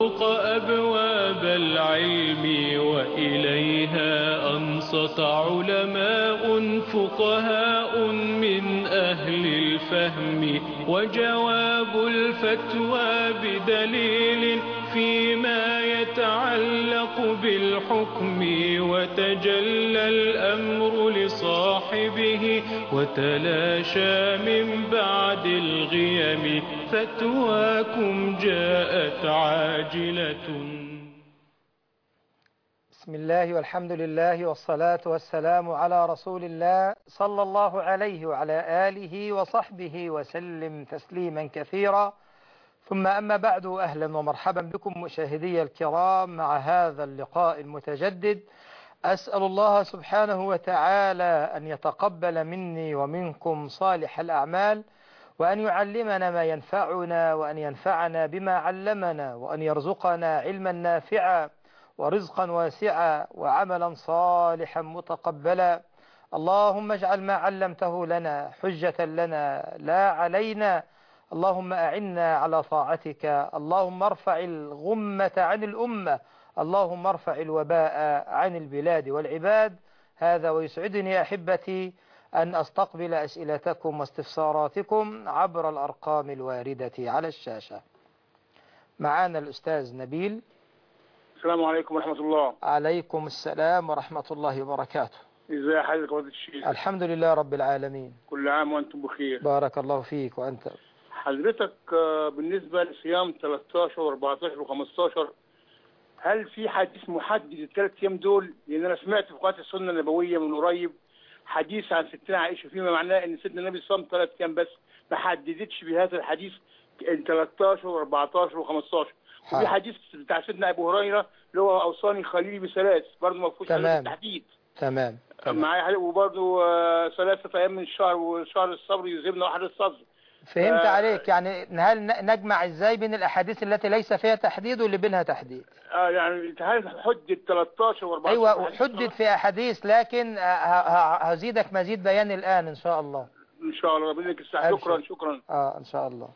فوق أبواب العلم وإليها أنصت علماء فقهاء من أهل الفهم وجواب الفتوى بدليل فيما يتعلق بالحكم وتجلى الأمر لصاحبه وتلاشى من بعد الغيم فتواكم جاءت عاجلة بسم الله والحمد لله والصلاة والسلام على رسول الله صلى الله عليه وعلى آله وصحبه وسلم تسليما كثيرا ثم أما بعد أهلا ومرحبا بكم مشاهدي الكرام مع هذا اللقاء المتجدد أسأل الله سبحانه وتعالى أن يتقبل مني ومنكم صالح الأعمال وأن يعلمنا ما ينفعنا وأن ينفعنا بما علمنا وأن يرزقنا علما نافعا ورزقا واسعا وعملا صالحا متقبلا اللهم اجعل ما علمته لنا حجة لنا لا علينا اللهم أعنا على طاعتك اللهم ارفع الغمة عن الأمة اللهم ارفع الوباء عن البلاد والعباد هذا ويسعدني أحبتي أن أستقبل أسئلتكم واستفساراتكم عبر الأرقام الواردة على الشاشة معانا الأستاذ نبيل السلام عليكم ورحمة الله عليكم السلام ورحمة الله وبركاته ازي حضرتك فضيلة الشيخ الحمد لله رب العالمين كل عام وانتم بخير بارك الله فيك وأنت حضرتك آه، بالنسبة لصيام 13 و14 و15 هل في حديث محدد الثلاث ايام دول؟ لان انا سمعت في قناه السنه النبويه من قريب حديث عن ستنا عائشه فيما معناه ان سيدنا النبي صام ثلاث ايام بس ما حددتش بهذا الحديث ال 13 و14 و15 وفي حاضر. حديث بتاع سيدنا ابو هريره اللي هو اوصاني خليلي بثلاث برضه ما فيهوش تمام. هذا التحديد تمام تمام. معايا حضرتك وبرضه آه، ثلاثه ايام من الشهر وشهر الصبر يذهبنا واحد الصبر فهمت آه، عليك يعني هل ن- نجمع ازاي بين الأحاديث التي ليس فيها تحديد واللي بينها تحديد اه يعني هل حدد 13 و14 أيوة حدد في أحاديث لكن ه- ه- هزيدك مزيد بيان الآن إن شاء الله ان شاء الله ربنا يديك الصحه أبشر. شكرا شكرا آه إن شاء الله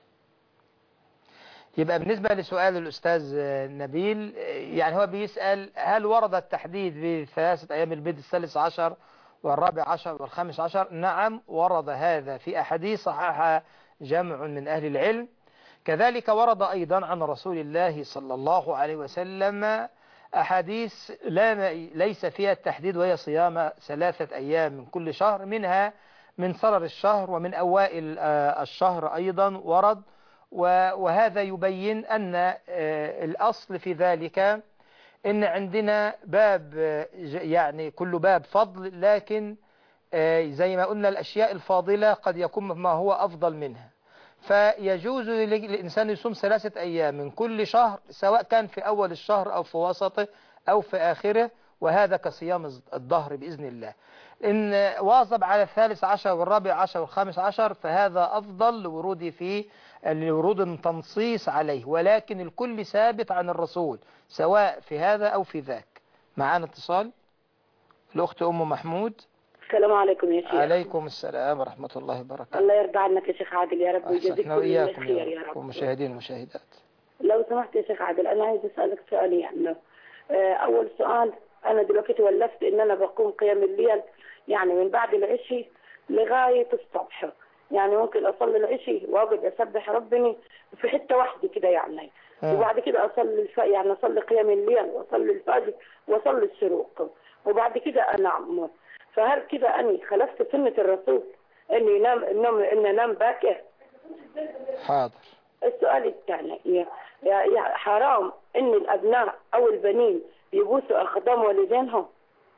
يبقى بالنسبة لسؤال الأستاذ آه، نبيل آه، يعني هو بيسأل هل ورد التحديد بثلاثة أيام البيض الثالث عشر والرابع عشر والخامس عشر نعم ورد هذا في أحاديث صححها جمع من أهل العلم كذلك ورد أيضا عن رسول الله صلى الله عليه وسلم أحاديث لا ليس فيها التحديد وهي صيام ثلاثة أيام من كل شهر منها من صرر الشهر ومن أوائل آه، الشهر أيضا ورد و- وهذا يبين أن آه، الأصل في ذلك إن عندنا باب آه، ج- يعني كل باب فضل لكن آه، زي ما قلنا الأشياء الفاضلة قد يكون ما هو أفضل منها فيجوز لل- للإنسان يصوم ثلاثة أيام من كل شهر سواء كان في أول الشهر أو في وسطه أو في آخره وهذا كصيام الز- الظهر بإذن الله إن واظب على الثالث عشر والرابع عشر والخامس عشر فهذا أفضل لورود فيه لورود التنصيص عليه ولكن الكل ثابت عن الرسول سواء في هذا أو في ذاك معانا اتصال الأخت أم محمود السلام عليكم يا شيخ عليكم السلام ورحمة الله وبركاته الله يرضى عنك يا شيخ عادل يا رب ويجزيك أحسن كل وإياكم خير يا يا رب رب ومشاهدين ومشاهدات لو سمحت يا شيخ عادل انا عايز اسالك سؤال يعني آه، اول سؤال انا دلوقتي ولفت ان انا بقوم قيام الليل يعني من بعد العشي لغايه الصبح يعني ممكن اصلي العشي واقعد اسبح ربني في حته واحده كده يعني آه. وبعد كده اصلي الف... يعني اصلي قيام الليل واصلي الفجر واصلي الشروق وبعد كده انام فهل كده اني خلفت سنه الرسول اني ينام النوم ان انام باكر حاضر السؤال الثاني يا يا يا حرام ان الابناء او البنين يبوسوا اقدام والدينهم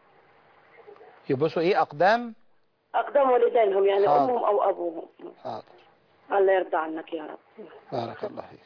يبصوا إيه أقدام اقدام والدينهم يعني حاضر. امهم او ابوهم حاضر الله يرضى عنك يا رب بارك الله فيك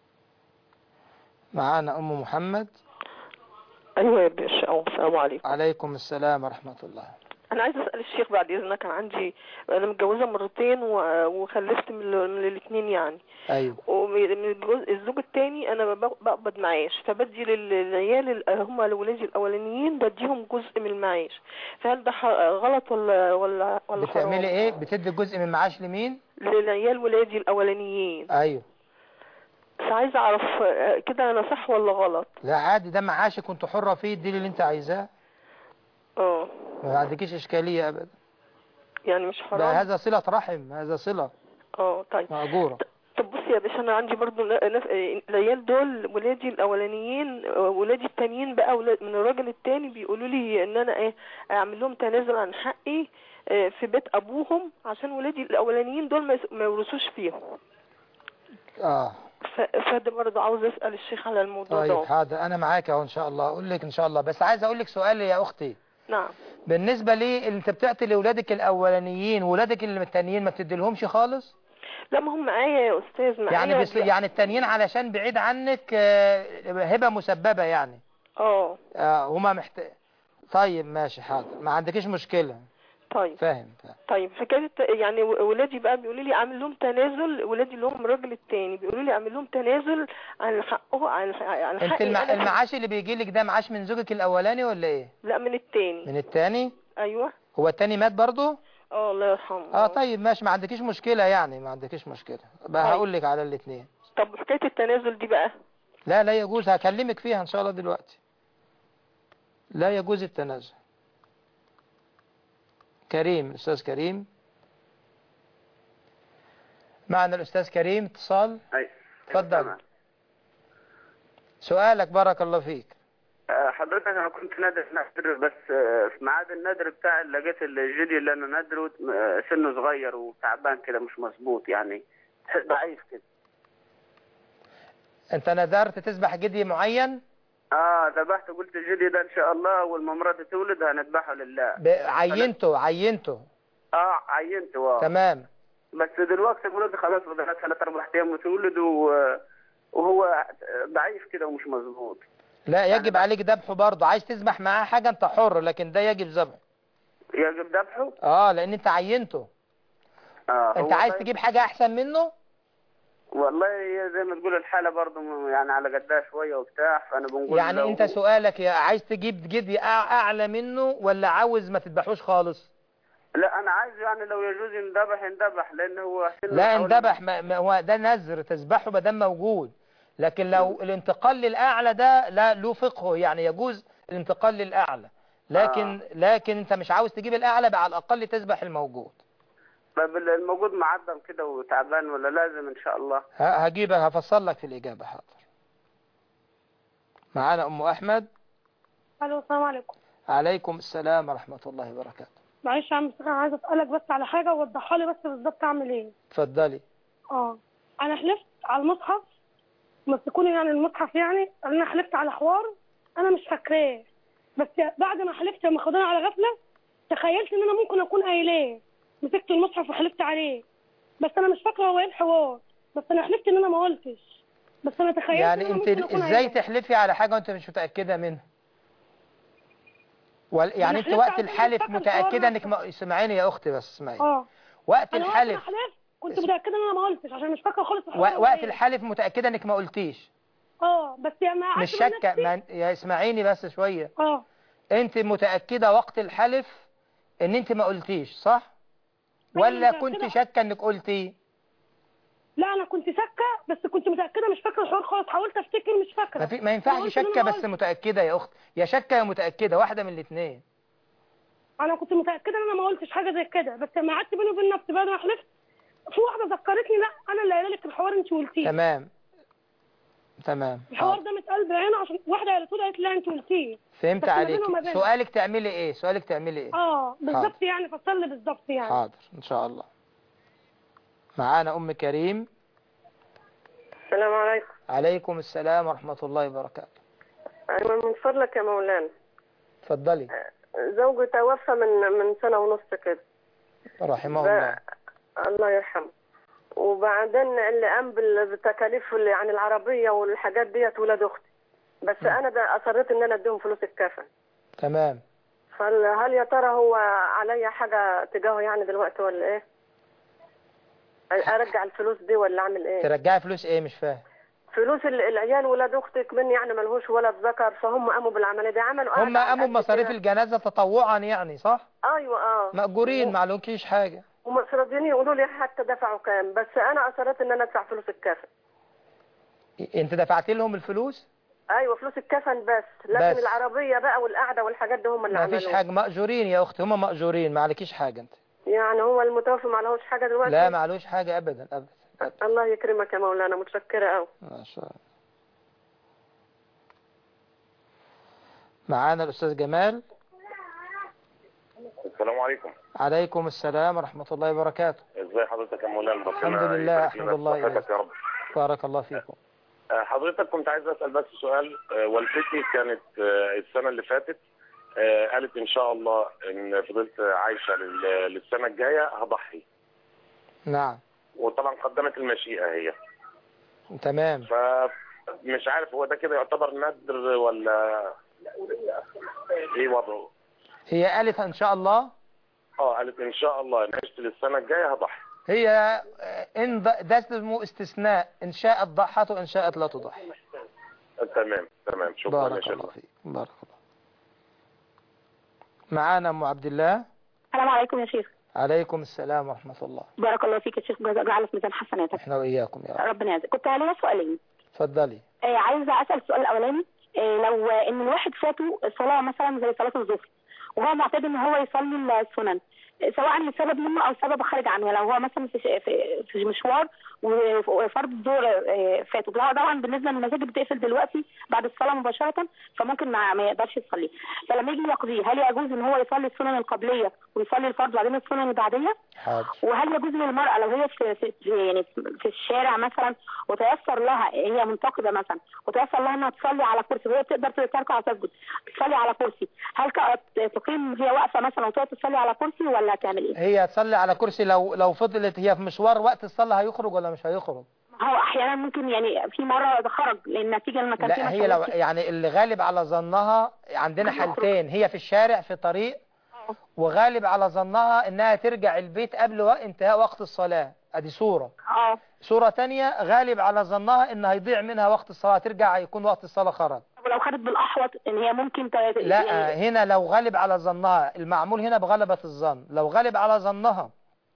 معانا أم محمد ايوه يا باشا السلام عليكم عليكم السلام ورحمة الله انا عايزه اسال الشيخ بعد اذنك كان عندي انا متجوزه مرتين و- وخلفت من, ال- من الاثنين يعني أيوه ومن الجزء الزوج الثاني انا بق- بقبض معاش فبدي لل- للعيال ال- هم ولادي الاولانيين بديهم جزء من المعاش فهل ده ح- غلط ولا ولا ولا حرام بتعملي إيه بتدي جزء من معاش لمين للعيال ولادي الاولانيين أيوه بس عايزه اعرف آه، كده انا صح ولا غلط لا عادي ده معاشك كنت حرة فيه ادي اللي انت عايزاه اه ما عندكيش اشكالية ابدا يعني مش ده حرام هذا صلة رحم هذا صلة اه طيب مأجورة طب بصي يا باشا انا عندي برضو ن- نف- آه، العيال دول ولادي الاولانيين آه، ولادي التانيين بقى ولاد من الراجل التاني بيقولوا لي ان انا ايه اعمل لهم تنازل عن حقي آه، في بيت ابوهم عشان ولادي الاولانيين دول ما يس- ما يورثوش فيهم اه ف- فده برضه عاوز اسال الشيخ على الموضوع طيب ده حاضر انا معاك اهو ان شاء الله اقول لك ان شاء الله بس عايز اقول لك سؤال يا اختي نعم بالنسبة لي انت بتعطي لاولادك الاولانيين ولادك اللي التانيين ما بتديلهمش خالص لا ما هم معايا يا استاذ معايا يعني بس يعني التانيين علشان بعيد عنك آه، هبة مسببة يعني اه آه، هما محتاج طيب ماشي حاضر ما عندكيش مشكلة طيب فاهم فاهم طيب حكايه يعني و- ولادي بقى بيقولوا لي اعمل لهم تنازل ولادي اللي هم الراجل التاني بيقولوا لي اعمل لهم تنازل عن حقه عن عن انت حقي المع... أنا في- المعاش اللي بيجي لك ده معاش من زوجك الاولاني ولا ايه لا من التاني من التاني ايوه هو التاني مات برضه اه الله يرحمه اه طيب ماشي ما عندكيش مشكلة يعني ما عندكيش مشكلة بقى طيب. هقول لك على الاثنين طب حكايه التنازل دي بقى لا لا يجوز هكلمك فيها ان شاء الله دلوقتي لا يجوز التنازل كريم الاستاذ كريم معنا الاستاذ كريم اتصال أي. اتفضل تمام. سؤالك بارك الله فيك آه، حضرتك انا كنت نادر نادر بس آه، في ميعاد النادر بتاعي لقيت الجدي اللي انا نادره آه، سنه صغير وتعبان كده مش مظبوط يعني ضعيف كده انت نذرت تذبح جدي معين اه ذبحت قلت الجدي ده ان شاء الله اول ما مراتي تولد هنذبحه لله ب- عينته عينته اه عينته اه تمام بس دلوقتي ولد خلاص بدنا ثلاث اربع ايام وتولد و- وهو ضعيف كده ومش مظبوط لا يجب عليك ذبحه برضه عايز تذبح معاه حاجة انت حر لكن ده يجب ذبحه يجب ذبحه اه لان انت عينته اه انت هو عايز طيب. تجيب حاجة احسن منه والله هي زي ما تقول الحالة برضه م- يعني على قدها شوية وبتاع فأنا بنقول يعني لو- انت سؤالك يا عايز تجيب جدي أع- اعلى منه ولا عاوز ما تذبحوش خالص لا أنا عايز يعني لو يجوز ينذبح ينذبح لأن هو سنه لا حوالي- اندبح ما ما هو ده نذر تذبحه ما دام موجود لكن لو الانتقال للاعلى ده لا له فقهه يعني يجوز الانتقال للاعلى لكن لكن انت مش عاوز تجيب الاعلى بقى على الاقل تذبح الموجود طب الموجود معدم كده وتعبان ولا لازم إن شاء الله ه- هجيبك هفصل لك في الاجابه حاضر معانا ام احمد الو السلام عليكم عليكم السلام ورحمه الله وبركاته معلش يا عم مصطفى، انا عايزه اسالك بس على حاجه ووضحها لي بس بالظبط اعمل ايه اتفضلي اه انا حلفت على المصحف مسكوني يعني المصحف يعني انا حلفت على حوار انا مش فاكراه بس بعد ما حلفت لما خدوني على غفله تخيلت ان انا ممكن اكون قايلاه مسكت المصحف وحلفت عليه بس انا مش فاكره هو ايه الحوار بس انا حلفت ان انا ما قلتش بس انا تخيلت ان يعني انا انت ممكن اكون ازاي قايلاه. تحلفي على حاجه وانت مش متاكده منها وال... يعني أنا انت حلفت وقت على الحلف فكرة الحوار متاكده انك نفسه. ما... اسمعيني يا اختي بس اسمعيني اه وقت انا وقت ما الحلف حلفت كنت اسم- متاكده ان انا ما قلتش عشان مش فاكره خالص الحوار و... هو وقت إيه. الحلف متاكده انك ما قلتيش اه بس يعني ما مش قعدت مع شاكه نفسي- ما... يا اسمعيني بس شويه اه انت متاكده وقت الحلف ان انت ما قلتيش صح أيوة ولا متأكدة. كنت شاكه انك قلتي لا انا كنت شاكه بس كنت متاكده مش فاكره الحوار خالص حاولت افتكر مش فاكره ما, في... ما أنا ينفعش قلت إن أنا شاكه ما بس قلت. متاكده يا اخت يا شاكه يا متاكده واحده من الاثنين انا كنت متاكده ان انا ما قلتش حاجه زي كده بس لما قعدت بيني وبين نفسي بعد ما حلفت في واحده ذكرتني لا انا اللي قايله لك الحوار انت قلتيه تمام تمام الحوار حاضر. ده متقال بعينه عشان واحده قالت لي قالت لا انت قلتيه فهمت بس ما عليك بينه وما بينه. سؤالك تعملي ايه سؤالك تعملي ايه اه بالظبط يعني فصل لي بالظبط يعني حاضر ان شاء الله معانا ام كريم السلام عليكم عليكم السلام ورحمة الله وبركاته أيوة من فضلك يا مولانا اتفضلي زوجي توفى من من سنة ونص كده رحمه ب- الله الله يرحمه وبعدين اللي قام بال- بالتكاليف اللي يعني العربية والحاجات ديت ولاد أختي بس أنا ده أصريت إن أنا أديهم فلوس الكفن تمام فهل يا ترى هو عليا حاجة تجاهه يعني دلوقتي ولا إيه؟ أرجع الفلوس دي ولا أعمل إيه؟ ترجعي فلوس ايه مش فاهم فلوس ال- العيال ولاد أختك من يعني ملهوش ولد ذكر فهم قاموا بالعملية دي عملوا هم قعدة على قاموا قد بمصاريف كده. الجنازة تطوعا يعني صح أيوة أه مأجورين ما علوكيش حاجة ومش راضيين يقولوا لي حتى دفعوا كام بس انا اصريت ان انا ادفع فلوس الكافن انت دفعت لهم الفلوس ايوه فلوس الكفن بس لكن بس. العربيه بقى والقعده والحاجات دي هم اللي ما فيش عملوها حاجة مأجورين يا اختي هم مأجورين ما عليكيش حاجة انت يعني هو المتوفي ما عليهوش حاجه دلوقتي لا ما عليهوش حاجة ابدا ابدا, أبداً. الله يكرمك يا مولانا متشكره قوي ما شاء الله معانا الأستاذ جمال السلام عليكم عليكم السلام ورحمة الله وبركاته ازي حضرتك يا مولانا ربنا الحمد لله، يبارك أحمد لنا الله في صحتك إليك. يا رب بارك الله فيكم آه، حضرتك كنت عايز اسال بس سؤال آه، والدتي كانت آه، السنه اللي فاتت آه، قالت ان شاء الله ان فضلت عايشه لل- للسنه الجايه هضحي نعم وطبعا قدمت المشيئه هي تمام فمش عارف هو ده كده يعتبر ندر ولا ايه وضعه هي قالت إن شاء الله اه قالت ان شاء الله ان عشت للسنه الجايه هضحي هي آه، إن ض- ده اسمه استثناء إن شاءت ضحت وإن شاءت لا تضحي آه، تمام تمام شكرا يا بارك شيخ الله فيك بارك الله معانا أم عبد الله السلام عليكم يا شيخ عليكم السلام ورحمة الله بارك الله فيك يا شيخ جعله في ميزان حسناتك احنا وإياكم يا رب ربنا يعزك كنت علينا سؤالين اتفضلي آه عايزه اسال السؤال الاولاني آه لو آه، ان الواحد فاته صلاه مثلا زي صلاه الظهر وهو معتاد ان هو يصلي السنن آه، سواء لسبب منه او سبب خارج عنه لو هو مثلا في في, في مشوار وفرض الظهر آه، فاته طبعا طبعاً بالنسبه للمساجد بتقفل دلوقتي بعد الصلاه مباشره فممكن ما, ما يقدرش يصلي فلما يجي يقضيه هل يجوز ان هو يصلي السنن القبليه ويصلي الفرض وبعدين السنن البعديه حاضر وهل يجوز للمرأة لو هي في, في في- يعني في الشارع مثلا وتيسر لها هي منتقدة مثلا وتيسر لها انها تصلي على كرسي وهي بتقدر تركع وتسجد تصلي على كرسي هل ك- تقيم هي واقفة مثلا وتقعد تصلي على كرسي ولا تعمل ايه؟ هي تصلي على كرسي لو لو فضلت هي في مشوار وقت الصلاة هيخرج ولا مش هيخرج هو احيانا ممكن يعني في مرة خرج لان نتيجة لما كان في لا هي لو مشاوير يعني اللي غالب على ظنها عندنا حالتين هي في الشارع في طريق وغالب على ظنها انها ترجع البيت قبل وق- انتهاء وقت الصلاة ادي صورة اه صورة تانية غالب على ظنها ان هيضيع منها وقت الصلاة ترجع هيكون وقت الصلاة خرج ولو خدت بالاحوط ان هي ممكن ت... لا يعني هنا لو غالب على ظنها المعمول هنا بغلبة الظن لو غالب على ظنها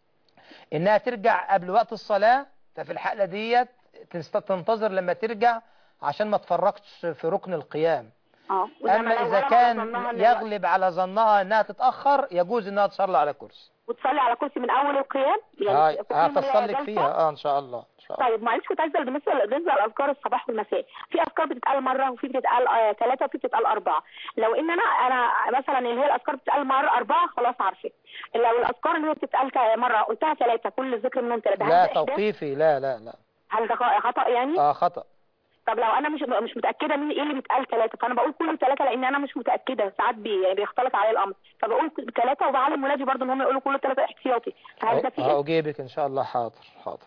انها ترجع قبل وقت الصلاة ففي الحالة ديت تنست- تنتظر لما ترجع عشان ما تفرقش في ركن القيام اه اما اذا كان يغلب على ظنها انها تتأخر يجوز انها تصلي على كرسي وتصلي على كرسي من اول القيام هاي تقيم وهي هفصل لك جالسة؟ فيها اه ان شاء الله ان شاء الله طيب معلش كنت عايزه بالنسبه بالنسبه لاذكار الصباح والمساء في اذكار بتتقال مره وفي بتتقال آه ثلاثه وفي بتتقال اربعه لو ان انا انا مثلا اللي هي الاذكار بتتقال مره اربعه خلاص عارفه لو الاذكار اللي هي بتتقال ك- مره قلتها ثلاثه كل ذكر منهم ثلاثه لا هل ده إحداث؟ توقيفي لا لا لا هل ده خطا يعني اه خطأ طب لو انا مش مش متاكده مين ايه اللي بيتقال ثلاثه فانا بقول كل ثلاثه لان انا مش متاكده ساعات بي بيختلط علي الامر فبقول ثلاثه وبعلم ولادي برضه ان هم يقولوا كل ثلاثه احتياطي فهل ده في إيه؟ هأجيبك ان شاء الله حاضر حاضر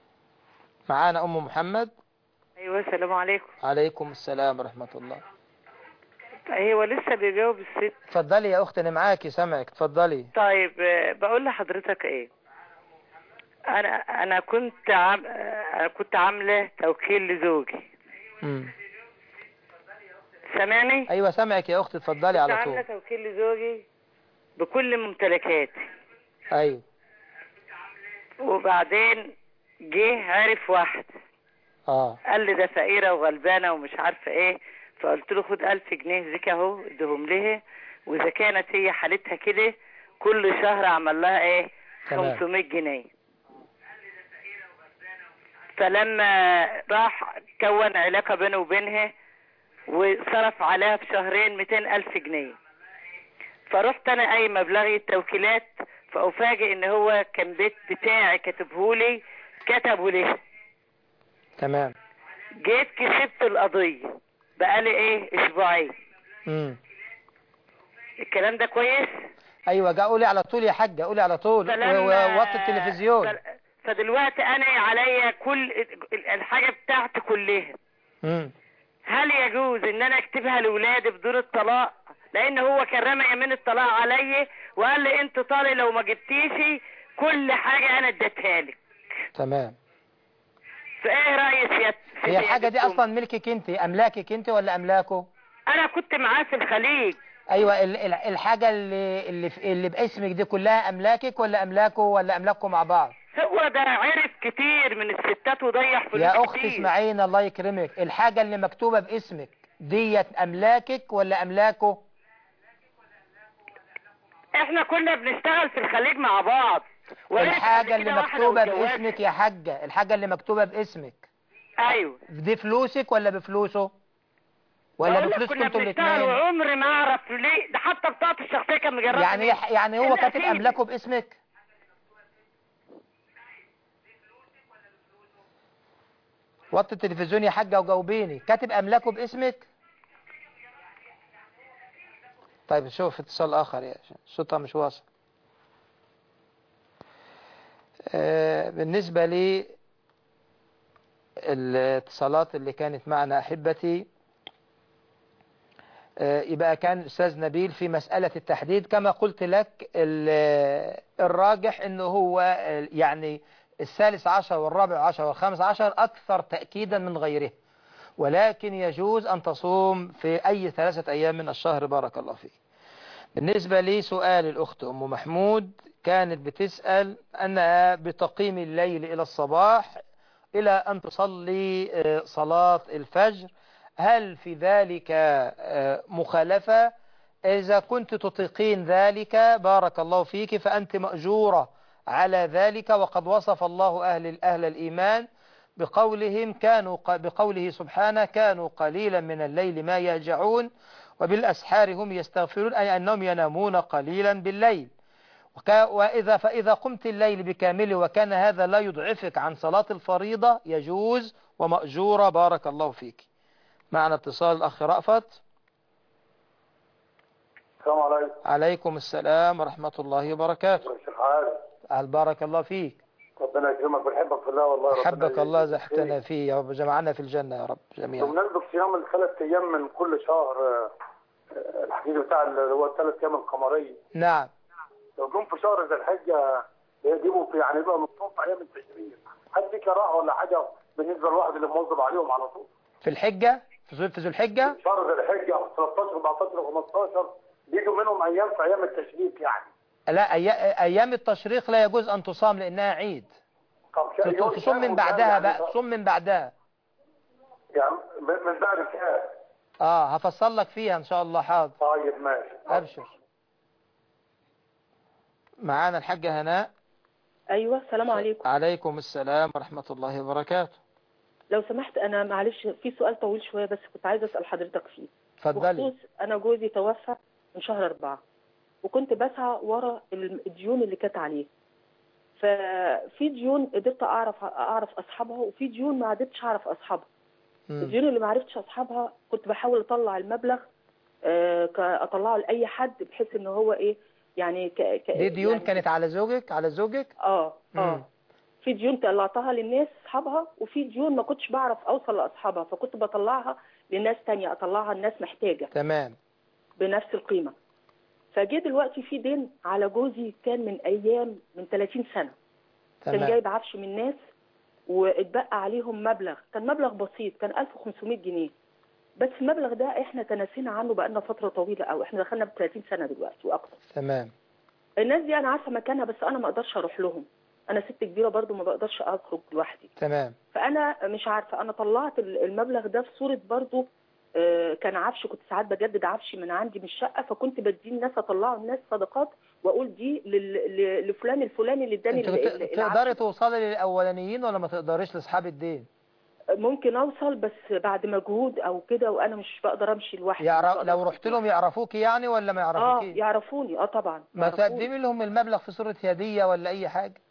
معانا ام محمد ايوه السلام عليكم عليكم السلام ورحمة الله ايوه لسه بيجاوب الست اتفضلي يا اختي انا معاكي سامعك اتفضلي طيب آه، بقول لحضرتك ايه انا انا كنت عم... آه، انا كنت عامله توكيل لزوجي مم. سامعني ايوه سامعك يا اختي اتفضلي كنت على عامله طول توكيل لزوجي بكل ممتلكاتي ايوه وبعدين جه عرف واحد اه قال لي ده فقيره وغلبانه ومش عارفه ايه فقلت له خد ألف جنيه زكا اهو ادهم لها واذا كانت هي حالتها كده كل شهر اعمل لها ايه تمام. 500 جنيه فلما راح كون علاقة بينه وبينها وصرف عليها في شهرين 200 ألف جنيه فرحت أنا أي مبلغي التوكيلات فأفاجئ إن هو كان بيت بتاعي كاتبهولي كتبه ليه تمام جيت كسبت القضية بقالي إيه أسبوعين امم الكلام ده كويس ايوه جا قولي على طول يا حاجه قولي على طول فلما- و- ووطي التلفزيون فل- فدلوقتي أنا عليا كل الحاجة بتاعتي كلها امم هل يجوز ان انا اكتبها لاولادي بدون الطلاق لان هو كان رمى يمين الطلاق عليا وقال لي انت طالق لو ما جبتيش كل حاجه انا اديتها لك تمام فايه راي سيادتك هي الحاجه دي اصلا ملكك انت املاكك انت ولا املاكه انا كنت معاه في الخليج ايوه ال- ال- الحاجه اللي اللي في- اللي باسمك دي كلها املاكك ولا املاكه ولا املاككم مع بعض هو ده عرف كتير من الستات وضيع فلوس يا اختي كتير. اسمعيني الله يكرمك الحاجة اللي مكتوبة باسمك ديت املاكك ولا املاكه احنا كنا بنشتغل في الخليج مع بعض وعرف الحاجة قبل اللي كده واحدة مكتوبة واتجوزت. باسمك يا حاجة الحاجة اللي مكتوبة باسمك ايوه دي فلوسك ولا بفلوسه ولا بقول لك بفلوسكم كنا انتوا بنشتغل الاثنين وعمري ما اعرف ليه ده حتى بطاقة الشخصية كان مجرد يعني يعني هو كاتب املاكه باسمك وطي التلفزيون يا حاجة وجاوبيني كاتب املاكه باسمك طيب شوف اتصال اخر يا شيخ. صوتها مش واصل آه، بالنسبة لي الاتصالات اللي كانت معنا احبتي آه، يبقى كان أستاذ نبيل في مسألة التحديد كما قلت لك ال- الراجح أنه هو آه، يعني الثالث عشر والرابع عشر والخامس عشر أكثر تأكيدا من غيره ولكن يجوز أن تصوم في أي ثلاثة أيام من الشهر بارك الله فيك بالنسبة لي سؤال الأخت أم محمود كانت بتسأل أنها بتقيم الليل إلى الصباح إلى أن تصلي آه، صلاة الفجر هل في ذلك آه، مخالفة إذا كنت تطيقين ذلك بارك الله فيك فأنت مأجورة على ذلك وقد وصف الله أهل أهل الإيمان بقولهم كانوا ق- بقوله سبحانه كانوا قليلا من الليل ما يهجعون وبالأسحار هم يستغفرون أي أنهم ينامون قليلا بالليل وكا- وإذا فإذا قمت الليل بكامله وكان هذا لا يضعفك عن صلاة الفريضة يجوز ومأجورة بارك الله فيك معنا اتصال الأخ رأفت السلام عليكم عليكم السلام ورحمة الله وبركاته يا شيخ عادل أهل بارك الله فيك ربنا يكرمك بنحبك في الله والله ربنا حبك الله يجزيك زحتنا خير. فيه يا رب جمعنا في الجنة يا رب جميعا بمناسبة صيام الثلاث أيام من كل شهر آه، آه، الحديث بتاع اللي هو الثلاث أيام القمرية نعم لو جم في شهر ذي الحجة يجيبوا في يعني يبقى مصروف في أيام التشريق هل في كراهة ولا حاجة بالنسبة للواحد اللي موظف عليهم على طول؟ في الحجة في ذو في ذو الحجة شهر ذي الحجة 13 14 15 بيجوا منهم أيام في أيام التشريق يعني لا أي- أيام التشريق لا يجوز أن تصام لأنها عيد طب شا- يوم تصوم كام من وكام بعدها يعني بقى صوم من بعدها يعني من من بعد كام؟ اه هفصل لك فيها ان شاء الله حاضر طيب ماشي ابشر معانا الحاجة هناء ايوه السلام عليكم عليكم السلام ورحمة الله وبركاته لو سمحت انا معلش في سؤال طويل شويه بس كنت عايزه اسال حضرتك فيه اتفضلي بخصوص انا جوزي توفى من شهر أربعة وكنت بسعى ورا الديون اللي كانت عليه ففي ديون قدرت اعرف اعرف اصحابها وفي ديون ما قدرتش اعرف اصحابها الديون اللي ما عرفتش اصحابها كنت بحاول اطلع المبلغ آه، ك- اطلعه لاي حد بحيث ان هو ايه يعني ك... ك... دي ديون يعني كانت على زوجك على زوجك اه مم. اه في ديون طلعتها للناس اصحابها وفي ديون ما كنتش بعرف اوصل لاصحابها فكنت بطلعها لناس تانية اطلعها لناس محتاجه تمام بنفس القيمه فجه دلوقتي في دين على جوزي كان من ايام من 30 سنه كان تمام. جايب عفش من ناس واتبقى عليهم مبلغ كان مبلغ بسيط كان 1500 جنيه بس المبلغ ده احنا تناسينا عنه بقالنا فتره طويله قوي احنا دخلنا ب 30 سنه دلوقتي واكتر تمام الناس دي انا عارفه مكانها بس انا ما اقدرش اروح لهم انا ست كبيره برضو ما بقدرش اخرج لوحدي تمام فانا مش عارفه انا طلعت ال- المبلغ ده في صوره برضو آه، كان عفش كنت ساعات بجدد عفشي من عندي من الشقه فكنت بدي الناس اطلعه الناس صدقات واقول دي لل- ل- لفلان الفلاني اللي اداني انت ال- بت- ال- تقدري العفش. توصلي للاولانيين ولا ما تقدريش لاصحاب الدين ممكن اوصل بس بعد مجهود او كده وانا مش بقدر امشي لوحدي يعرف مش بقدر لو رحت لهم يعرفوكي يعني ولا ما اه يعرفوكيش يعرفوني اه طبعا ما يعرفوني. تقدمي لهم المبلغ في صورة هدية ولا اي حاجة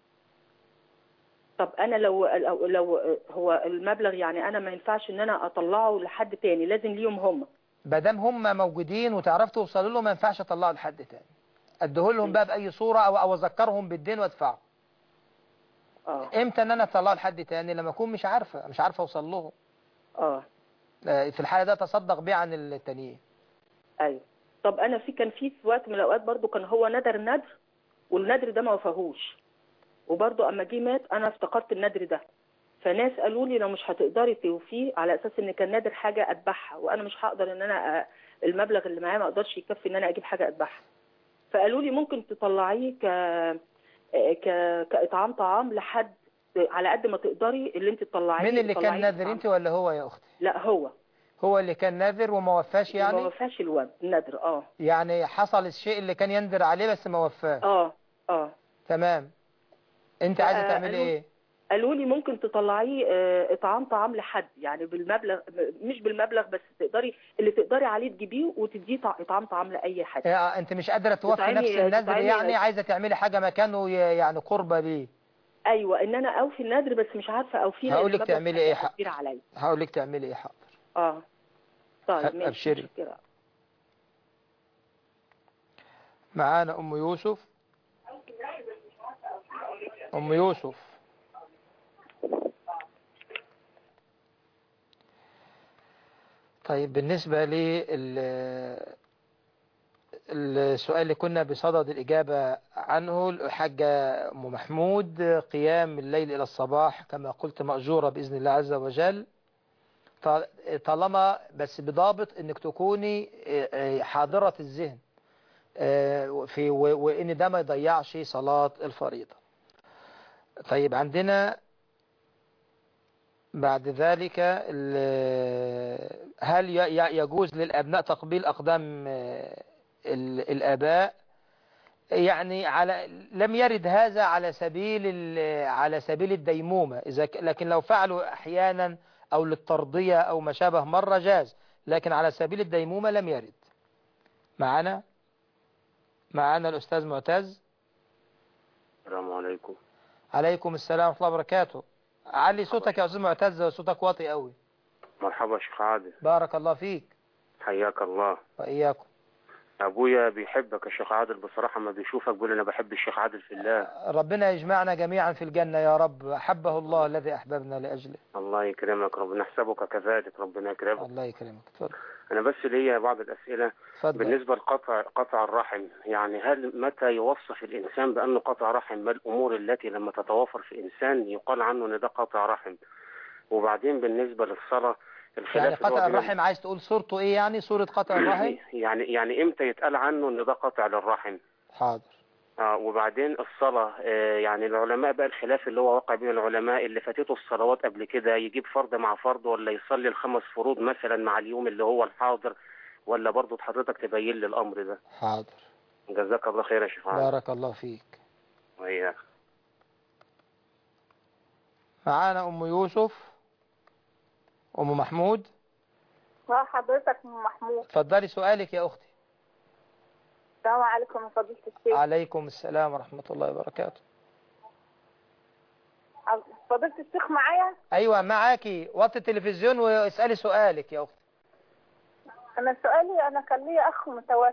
طب انا لو لو, لو هو المبلغ يعني انا ما ينفعش ان انا اطلعه لحد تاني لازم ليهم هم ما هم موجودين وتعرف توصلوا لهم ما ينفعش اطلعه لحد تاني اديه لهم بقى باي صورة او او اذكرهم بالدين وادفعه اه امتى ان انا اطلعه لحد تاني لما اكون مش عارفة مش عارفة اوصل لهم اه آه، في الحالة ده تصدق بيه عن التانيين ايوه طب انا في كان في في وقت من الاوقات برضو كان هو ندر ندر والندر ده ما وفاهوش وبرضو اما جه مات انا افتقدت الندر ده فناس قالوا لي لو مش هتقدري توفيه على اساس ان كان نادر حاجه اذبحها وانا مش هقدر ان انا أ- المبلغ اللي معايا ما اقدرش يكفي ان انا اجيب حاجه اذبحها فقالوا لي ممكن تطلعيه ك آه، ك- كاطعام طعام لحد على قد ما تقدري اللي انت تطلعيه مين اللي كان تطلعيه ناذر إطعام. انت ولا هو يا اختي لا هو هو اللي كان ناذر وما وفاش ما يعني وفاش الواد النذر اه يعني حصل الشيء اللي كان يندر عليه بس ما وفاه اه اه تمام انت عايزه آه، تعملي قالوا- ايه قالوا لي ممكن تطلعيه آه، اطعام طعام لحد يعني بالمبلغ مش بالمبلغ بس تقدري اللي تقدري عليه تجيبيه وتديه طع- اطعام طعام لاي حد آه، انت مش قادره توفي تطعمي- نفس النذر تطعمي- يعني عايزه تعملي حاجه مكانه ي- يعني قربة ليه ايوه ان انا اوفي النذر بس مش عارفه اوفيه لأن هقول لك المبلغ تعملي ايه حق كبير عليا هقول لك تعملي ايه حق اه طيب أب- ماشي أبشري. متشكرة. معانا ام يوسف ام يوسف طيب بالنسبة لل السؤال اللي كنا بصدد الإجابة عنه الحاجة أم محمود قيام الليل إلى الصباح كما قلت مأجورة بإذن الله عز وجل طال- طالما بس بضابط انك تكوني آه، آه، حاضرة الذهن آه، في و- وان ده ما يضيعش صلاة الفريضة طيب عندنا بعد ذلك ال- هل ي- ي- يجوز للأبناء تقبيل أقدام آه، ال- الآباء يعني على لم يرد هذا على سبيل ال- على سبيل الديمومة إذا ك- لكن لو فعلوا أحيانا أو للترضية أو ما شابه مرة جاز لكن على سبيل الديمومة لم يرد معنا معنا الأستاذ معتز السلام عليكم عليكم السلام ورحمة الله وبركاته علي صوتك يا أستاذ معتز صوتك واطي قوي مرحبا شيخ عادل بارك الله فيك حياك الله وإياكم ابويا بيحبك يا شيخ عادل بصراحة ما بيشوفك بيقول انا بحب الشيخ عادل في الله ربنا يجمعنا جميعا في الجنة يا رب أحبه الله الذي أحببنا لأجله الله يكرمك ربنا يحسبك كذلك ربنا يكرمك الله يكرمك اتفضل انا بس ليا بعض الاسئلة اتفضل بالنسبة لقطع قطع الرحم يعني هل متى يوصف الانسان بانه قطع رحم ما الامور التي لما تتوافر في انسان يقال عنه ان ده قطع رحم وبعدين بالنسبة للصلاة الخلاف يعني اللي هو قطع بين- الرحم عايز تقول صورته إيه يعني صورة قطع الرحم يعني يعني امتى يتقال عنه ان ده قطع للرحم حاضر آه وبعدين الصلاة آه يعني العلماء بقى الخلاف اللي هو واقع بين العلماء اللي فاتته الصلوات قبل كده يجيب فرض مع فرض ولا يصلي الخمس فروض مثلا مع اليوم اللي هو الحاضر ولا برضه حضرتك تبين لي الأمر ده حاضر جزاك الله خير يا شيخ عادل بارك الله فيك وإياك معانا أم يوسف أم محمود اه حضرتك ام محمود اتفضلي سؤالك يا أختي السلام عليكم يا فضيلة الشيخ عليكم السلام ورحمة الله وبركاته فضيلة الشيخ معايا أيوة معاكي وطي التلفزيون واسألي سؤالك يا أختي انا سؤالي انا كان لي اخ متوفي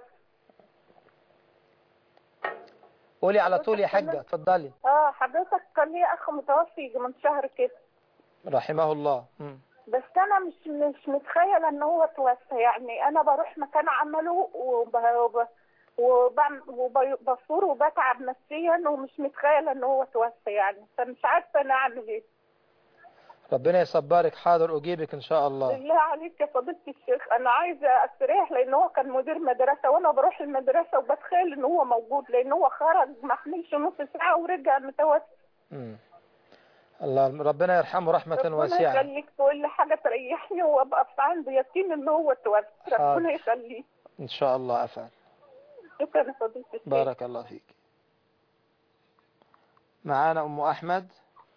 قولي على طول يا حاجة اتفضلي اه حضرتك كان لي اخ متوفي من شهر كده رحمه الله مم. بس انا مش مش متخيله ان هو توفى يعني انا بروح مكان عمله وب... وب... وبعمل وبصور وبتعب نفسيا ومش متخيله ان هو توفى يعني فمش عارفه انا اعمل ايه ربنا يصبرك حاضر أجيبك إن شاء الله بالله عليك يا فضيلة الشيخ أنا عايزة أستريح لأن هو كان مدير مدرسة وأنا بروح المدرسة وبتخيل إن هو موجود لأن هو خرج ما حملش نص ساعة ورجع متوفي مم. الله ربنا يرحمه رحمة ربنا واسعة يخليك تقول لي حاجة تريحني وأبقى في عندي يقين إن هو توفي حاضر. ربنا يخليك إن شاء الله أفعل شكرا يا فضيلة الشيخ بارك الله فيك معانا أم أحمد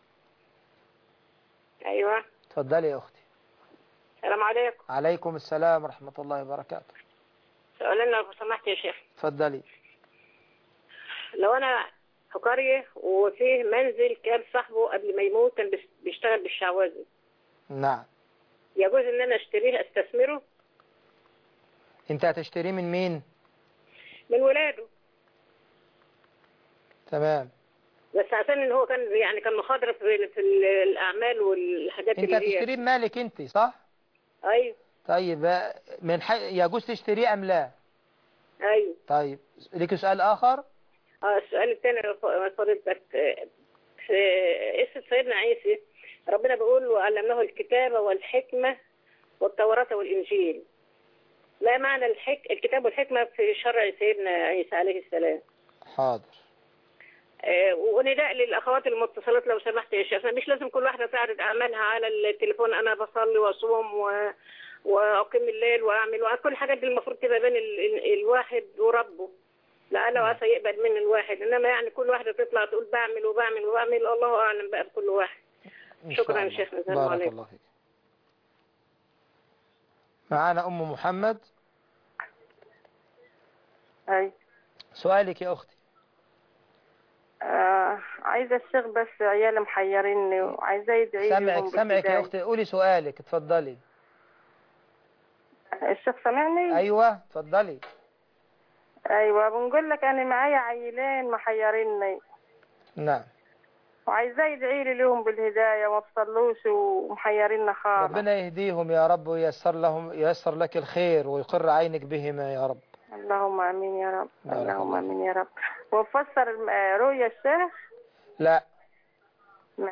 ايوه اتفضلي يا أختي السلام عليكم عليكم السلام ورحمة الله وبركاته سؤالنا لو سمحت يا شيخ اتفضلي لو انا في قريه وفيه منزل كان صاحبه قبل ما يموت كان بيش- بيشتغل بالشعوذه نعم يجوز ان انا اشتريه استثمره أنت هتشتريه من مين من ولاده تمام بس عشان ان هو كان يعني كان مخاضر في, في الاعمال والحاجات أنت اللي هتشتريه هي بمالك أنت صح ايوه طيب آه، من حي... يجوز تشتريه أم لا ايوه طيب ليك سؤال آخر اه السؤال الثاني يا ف- فضيلتك آه، في قصه سيدنا عيسى ربنا بيقول وعلمناه الكتابه والحكمه والتوراه والانجيل ما معنى الحك... الكتاب والحكمه في شرع سيدنا عيسى عليه السلام حاضر آه، ونداء للاخوات المتصلات لو سمحت يا شيخ مش لازم كل واحده تعرض اعمالها على التليفون انا بصلي واصوم و... واقيم الليل واعمل وكل الحاجات دي المفروض تبقى بين ال... ال- الواحد وربه لعل وعسى يقبل من الواحد انما يعني كل واحده تطلع تقول بعمل وبعمل وبعمل الله اعلم بقى بكل واحد إن شاء شكرا يا الله. شيخنا السلام بارك عليكم الله فيك معانا أم محمد أي سؤالك يا أختي آه عايزة الشيخ بس عيالي محيريني وعايزة يدعي سمعك لهم سمعك يا بالهداية. أختي قولي سؤالك اتفضلي الشيخ سامعني؟ أيوة اتفضلي أيوة بنقول لك أنا معايا عيلين محيريني نعم وعايزاه يدعي لي لهم بالهداية ما بصلوش ومحيريننا خالص ربنا يهديهم يا رب وييسر لهم ييسر لك الخير ويقر عينك بهما يا رب اللهم آمين يا رب بارك اللهم الله آمين يا رب وفسر الم- آه، رؤيا الشيخ لا نعم.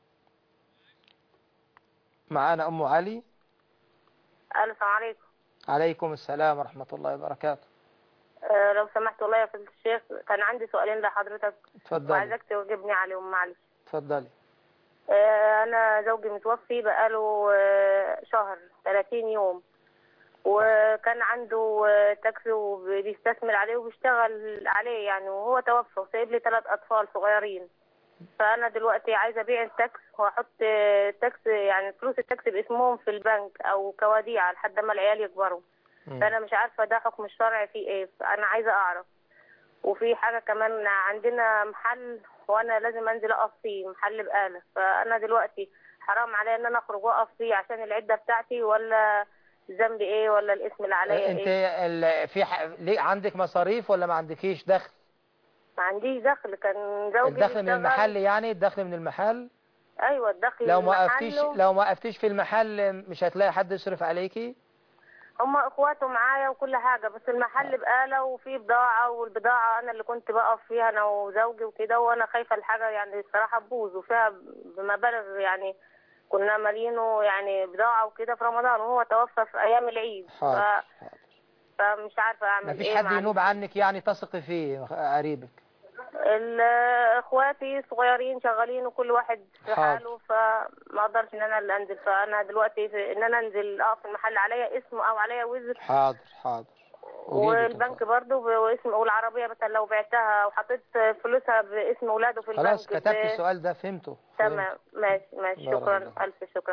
معانا أم علي السلام عليكم عليكم السلام ورحمة الله وبركاته أه لو سمحت والله يا فضيلة الشيخ كان عندي سؤالين لحضرتك اتفضلي وعايزاك تجيبني عليهم معلش اتفضلي أه أنا زوجي متوفي بقاله أه شهر 30 يوم وكان عنده أه تاكسي وبيستثمر عليه وبيشتغل عليه يعني وهو توفى وسايب لي ثلاث أطفال صغيرين فأنا دلوقتي عايزة أبيع التاكس وأحط آه، التاكس يعني فلوس التاكس باسمهم في البنك أو كوديعة لحد ما العيال يكبروا فانا مش عارفه ده حكم الشرع فيه ايه فانا عايزه اعرف وفي حاجه كمان عندنا محل وانا لازم انزل اقف فيه محل بقاله فانا دلوقتي حرام عليا ان انا اخرج واقف فيه عشان العده بتاعتي ولا ذنبي ايه ولا الاسم اللي عليا انت ايه ال... في ح... ليه عندك مصاريف ولا ما عندكيش دخل ما عنديش دخل كان زوجي الدخل من بيشتغل- المحل يعني الدخل من المحل ايوه الدخل لو من ما وقفتيش محله. لو ما وقفتيش في المحل مش هتلاقي حد يصرف عليكي هما اخواته معايا وكل حاجه بس المحل بقاله وفيه بضاعه والبضاعه انا اللي كنت بقف فيها انا وزوجي وكده وانا خايفه الحاجه يعني الصراحه تبوظ وفيها بمبالغ يعني كنا مالينه يعني بضاعه وكده في رمضان وهو توفى في ايام العيد ف... حاضر فمش عارفه اعمل ما فيش ايه حد معلش. ينوب عنك يعني تثقي فيه قريبك ال- اخواتي صغيرين شغالين وكل واحد في حاضر. حاله فما اقدرش ان انا اللي انزل فانا دلوقتي في ان انا انزل اقف في المحل عليا اسم او عليا وزر حاضر حاضر أجيبك والبنك برضه باسم والعربيه مثلا لو بعتها وحطيت فلوسها باسم اولاده في البنك خلاص كتبت ب- السؤال ده فهمته تمام ماشي ماشي بارك شكرا الله. الف شكرا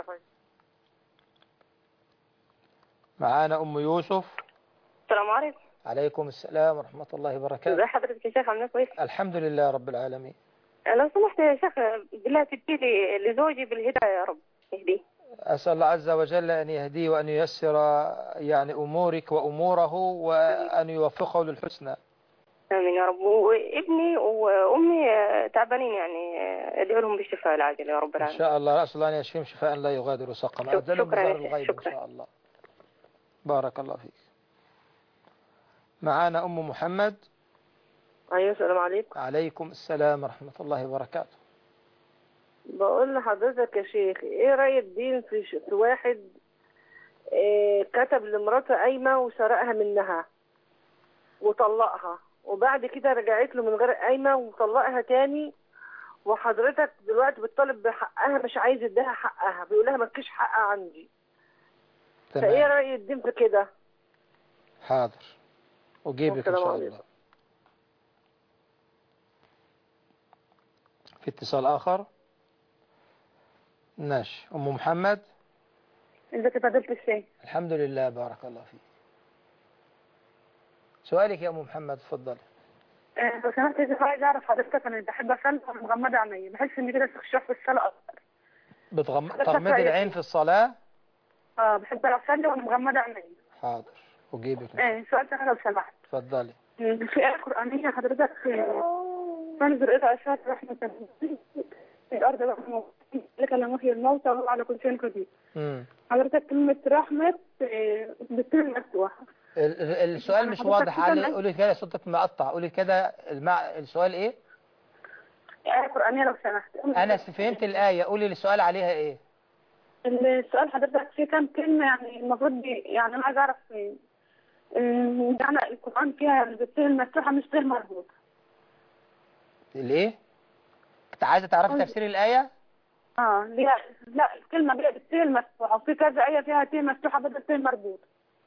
معانا أم يوسف السلام عليكم عليكم السلام ورحمة الله وبركاته ازي حضرتك يا شيخ عامله كويس الحمد لله رب العالمين لو سمحت يا شيخ بالله تدي لي لزوجي بالهدايه يا رب اهديه أسأل الله عز وجل أن يهديه وأن ييسر يعني أمورك وأموره وأن يوفقه للحسنى امين يا رب وابني وامي تعبانين يعني ادعو لهم بالشفاء العاجل يا رب إن العالمين شاء الله أسأل الله أن يشفيهم شفاء لا يغادر سقما شك- أبدلهم شكرا يا بظهر شيخ، الغيب إن شكرا. شاء الله بارك الله فيك معانا أم محمد ايوه السلام عليكم عليكم السلام ورحمة الله وبركاته بقول لحضرتك يا شيخ ايه رأي الدين في, ش... في واحد إيه كتب لمراته قايمة وسرقها منها وطلقها وبعد كده رجعت له من غير قايمة وطلقها تاني وحضرتك دلوقتي بتطالب بحقها مش عايز يديها حقها بيقول لها مالكيش حق عندي فايه تمام رأي الدين في كده حاضر أجيبك إن السلام شاء عليكم. الله في اتصال آخر ماشي أم محمد ازيك يا فضيلة الشيخ الحمد لله بارك الله فيك سؤالك يا أم محمد تفضل آه، لو سمحت يا شيخ عايز اعرف حضرتك انا بحب اصلي وانا مغمضه عينيا بحس ان كده استخشاف في الصلاه اكتر بتغم... حضرتك تغمضي رأيك العين إيه؟ في الصلاة اه بحب اصلي وانا مغمضه عينيا حاضر أجيبك آه سؤال تاني لو سمحت تفضلي مم، في آية قرآنية حضرتك فانظر إلى أشهاد رحمة في الأرض رحمة لك لما محيي الموتى وهو على كل شيء قدير مم. حضرتك كلمة رحمة آه، بتكون مفتوحة ال- ال- السؤال مش حضرتك واضح في علي كلام- قولي كده صوتك مقطع قولي كده المع... السؤال ايه آية قرآنية لو سمحت انا فهمت الآية قولي السؤال عليها ايه السؤال حضرتك في كام كلمة يعني المفروض دي يعني أنا عايز أعرف آه، آه، يعني القرآن فيها البتين المفتوحة مش غير مربوطة الايه كنت عايزه تعرفي قلت- تفسير الايه اه اللي هي لا الكلمة اللي هي بالتاء المفتوحة وفي كذا آية فيها تاء مفتوحة بدل تاء مربوط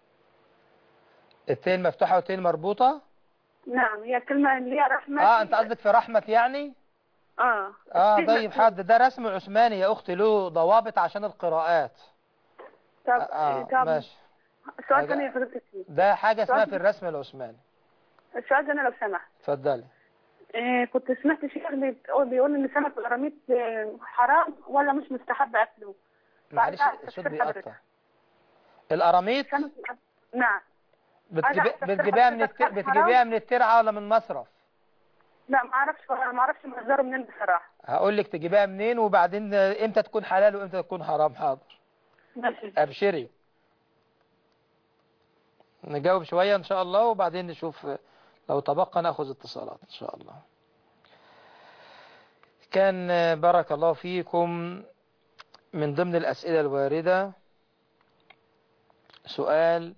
التين المفتوحه والتين المربوطه نعم هي الكلمة اللي هي رحمة اه انت قصدك في رحمه يعني اه اه التاء طيب مفتوحة. حد ده رسم عثماني يا اختي له ضوابط عشان القراءات طب اه طب ماشي السؤال حاجة- الثاني يا فضيلة الشيخ ده حاجه اسمها سؤال- في الرسم العثماني السؤال الثاني لو سمحت اتفضلي إيه كنت سمعت شيخ بيقول بيقول ان سمك القراميط آه، حرام ولا مش مستحب اكله معلش عايزة الصوت تفسير حضرتك. بيقطع القراميط سمك نعم بتجيبي- عايزة تفسير بتجيبيها من حضرتك الت... كان بتجيبيها حرام؟ من الترعه ولا من مصرف لا ما اعرفش ما اعرفش مصدره منين بصراحه هقول لك تجيبيها منين وبعدين امتى تكون حلال وامتى تكون حرام حاضر ماشي ابشري نجاوب شوية ان شاء الله وبعدين نشوف لو تبقى ناخذ اتصالات ان شاء الله كان بارك الله فيكم من ضمن الاسئلة الواردة سؤال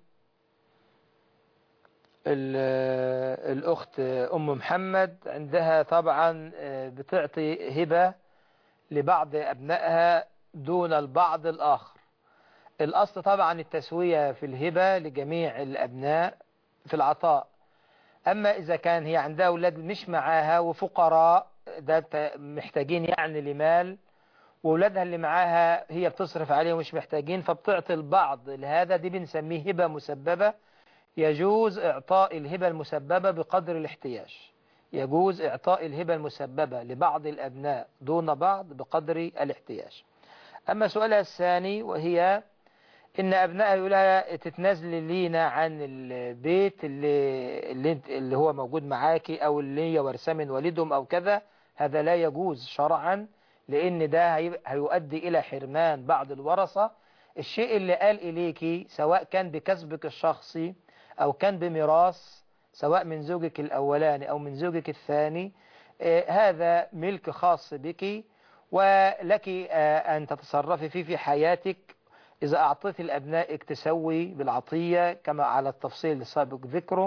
ال- الاخت ام محمد عندها طبعا بتعطي هبة لبعض ابنائها دون البعض الاخر الأصل طبعا التسوية في الهبة لجميع الأبناء في العطاء أما إذا كان هي عندها أولاد مش معاها وفقراء ده ت- محتاجين يعني لمال وأولادها اللي معاها هي بتصرف عليهم مش محتاجين فبتعطي البعض لهذا دي بنسميه هبة مسببة يجوز إعطاء الهبة المسببة بقدر الاحتياج يجوز إعطاء الهبة المسببة لبعض الأبناء دون بعض بقدر الاحتياج أما سؤالها الثاني وهي إن أبنائها يقولها تتنازلي لينا عن البيت اللي, اللي, انت- اللي هو موجود معاكي أو اللي هي ورثة من والدهم أو كذا هذا لا يجوز شرعا لأن ده هي- هيؤدي إلى حرمان بعض الورثة الشيء اللي قال إليكي سواء كان بكسبك الشخصي أو كان بميراث سواء من زوجك الأولاني أو من زوجك الثاني آه، هذا ملك خاص بك ولك آه، أن تتصرفي فيه في حياتك إذا أعطيت لأبنائك تسوي بالعطية كما على التفصيل السابق ذكره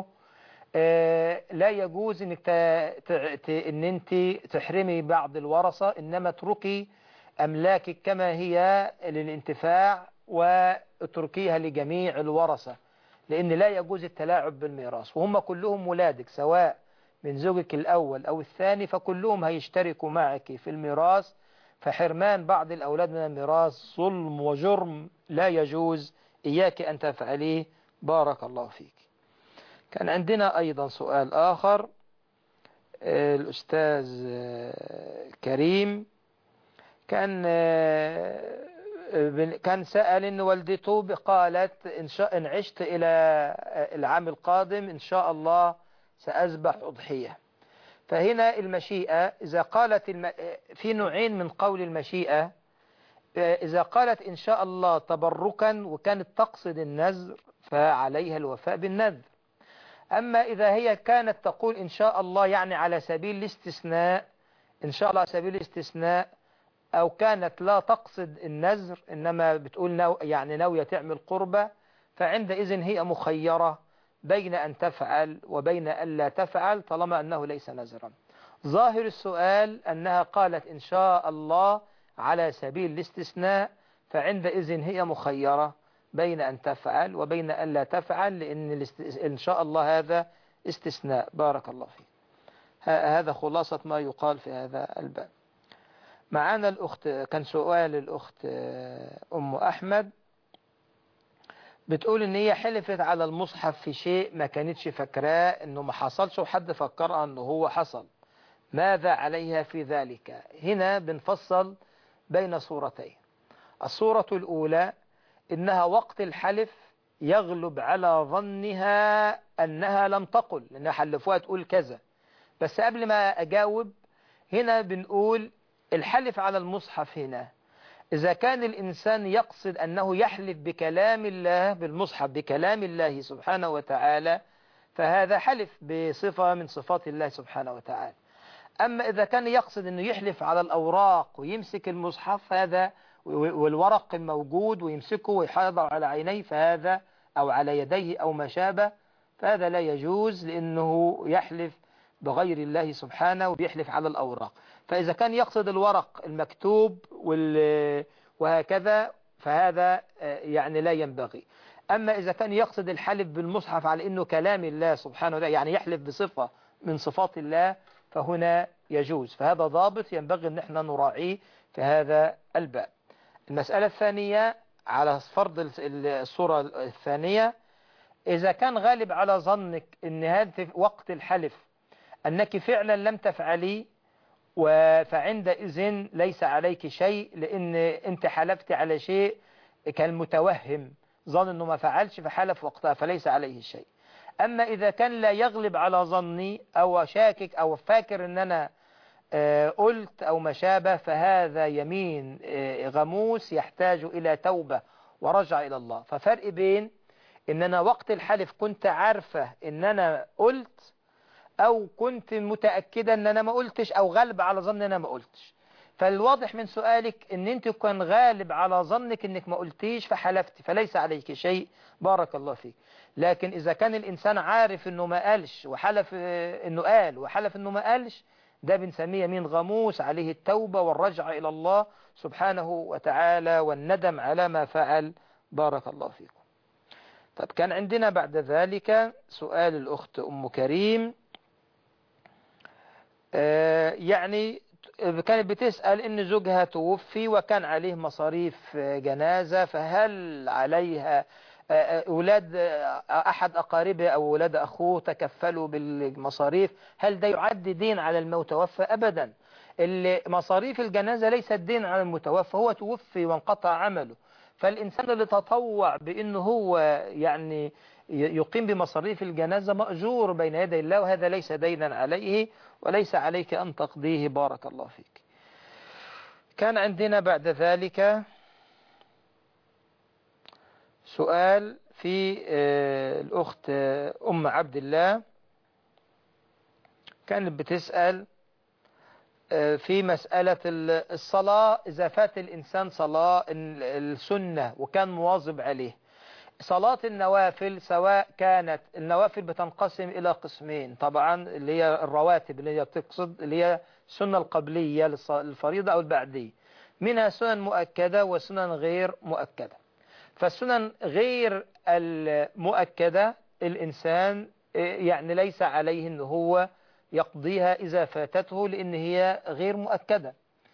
آه، لا يجوز انك ت- ت- ت- ان انت تحرمي بعض الورثة انما اتركي املاكك كما هي للانتفاع واتركيها لجميع الورثة لان لا يجوز التلاعب بالميراث وهم كلهم ولادك سواء من زوجك الاول او الثاني فكلهم هيشتركوا معك في الميراث فحرمان بعض الأولاد من الميراث ظلم وجرم لا يجوز إياك أن تفعليه بارك الله فيك كان عندنا أيضا سؤال آخر آه، الأستاذ آه، كريم كان آه، بن- كان سأل إن والدته قالت إن شاء إن عشت إلى آه، العام القادم إن شاء الله سأذبح أضحية فهنا المشيئة إذا قالت الم... في نوعين من قول المشيئة إذا قالت إن شاء الله تبركا وكانت تقصد النذر فعليها الوفاء بالنذر أما إذا هي كانت تقول إن شاء الله يعني على سبيل الاستثناء إن شاء الله على سبيل الاستثناء أو كانت لا تقصد النذر إنما بتقول نو يعني ناوية تعمل قربة فعندئذ هي مخيرة بين أن تفعل وبين أن لا تفعل طالما أنه ليس نذرا ظاهر السؤال أنها قالت إن شاء الله على سبيل الاستثناء فعندئذ هي مخيرة بين أن تفعل وبين أن لا تفعل لأن الاست- إن شاء الله هذا استثناء بارك الله فيك ه- هذا خلاصة ما يقال في هذا الباب معانا الأخت كان سؤال الأخت آه، أم أحمد بتقول ان هي حلفت على المصحف في شيء ما كانتش فاكراه انه ما حصلش وحد فكرها انه هو حصل ماذا عليها في ذلك هنا بنفصل بين صورتين الصورة الأولى إنها وقت الحلف يغلب على ظنها أنها لم تقل لأنها حلفوها تقول كذا بس قبل ما أجاوب هنا بنقول الحلف على المصحف هنا إذا كان الإنسان يقصد أنه يحلف بكلام الله بالمصحف بكلام الله سبحانه وتعالى فهذا حلف بصفة من صفات الله سبحانه وتعالى أما إذا كان يقصد أنه يحلف على الأوراق ويمسك المصحف هذا والورق موجود ويمسكه ويحاضر على عينيه فهذا أو على يديه أو ما شابه فهذا لا يجوز لأنه يحلف بغير الله سبحانه وبيحلف على الأوراق فإذا كان يقصد الورق المكتوب وال وهكذا فهذا يعني لا ينبغي أما إذا كان يقصد الحلف بالمصحف على أنه كلام الله سبحانه وتعالى يعني يحلف بصفة من صفات الله فهنا يجوز فهذا ضابط ينبغي أن احنا نراعيه في هذا الباب المسألة الثانية على فرض الصورة الثانية إذا كان غالب على ظنك أن هذا وقت الحلف أنك فعلا لم تفعلي فعندئذ ليس عليك شيء لأن أنت حلفت على شيء كالمتوهم ظن أنه ما فعلش فحلف وقتها فليس عليه شيء أما إذا كان لا يغلب على ظني أو شاكك أو فاكر أن أنا قلت أو ما شابه فهذا يمين غموس يحتاج إلى توبة ورجع إلى الله ففرق بين ان انا وقت الحلف كنت عارفة ان انا قلت او كنت متأكدة ان انا ما قلتش او غالب على ظن ان انا ما قلتش فالواضح من سؤالك ان انت كان غالب على ظنك انك ما قلتيش فحلفتي فليس عليك شيء بارك الله فيك لكن اذا كان الانسان عارف انه ما قالش وحلف انه قال وحلف انه ما قالش ده بنسميه يمين غموس عليه التوبة والرجعة الى الله سبحانه وتعالى والندم على ما فعل بارك الله فيكم طب كان عندنا بعد ذلك سؤال الأخت أم كريم آه يعني كانت بتسأل إن زوجها توفي وكان عليه مصاريف جنازة فهل عليها أولاد أحد أقاربه أو أولاد أخوه تكفلوا بالمصاريف هل ده يعد دين على المتوفى أبدا اللي مصاريف الجنازة ليست دين على المتوفى هو توفي وانقطع عمله فالإنسان اللي تطوع بأنه هو يعني يقيم بمصاريف الجنازة مأجور بين يدي الله وهذا ليس دينا عليه وليس عليك أن تقضيه بارك الله فيك كان عندنا بعد ذلك سؤال في الأخت أم عبد الله كانت بتسأل في مسألة الصلاة إذا فات الإنسان صلاة السنة وكان مواظب عليه صلاة النوافل سواء كانت النوافل بتنقسم إلى قسمين طبعا اللي هي الرواتب اللي هي بتقصد اللي هي السنة القبلية للفريضة أو البعدية منها سنن مؤكدة وسنن غير مؤكدة فالسنن غير المؤكدة الإنسان يعني ليس عليه أنه هو يقضيها إذا فاتته لأن هي غير مؤكدة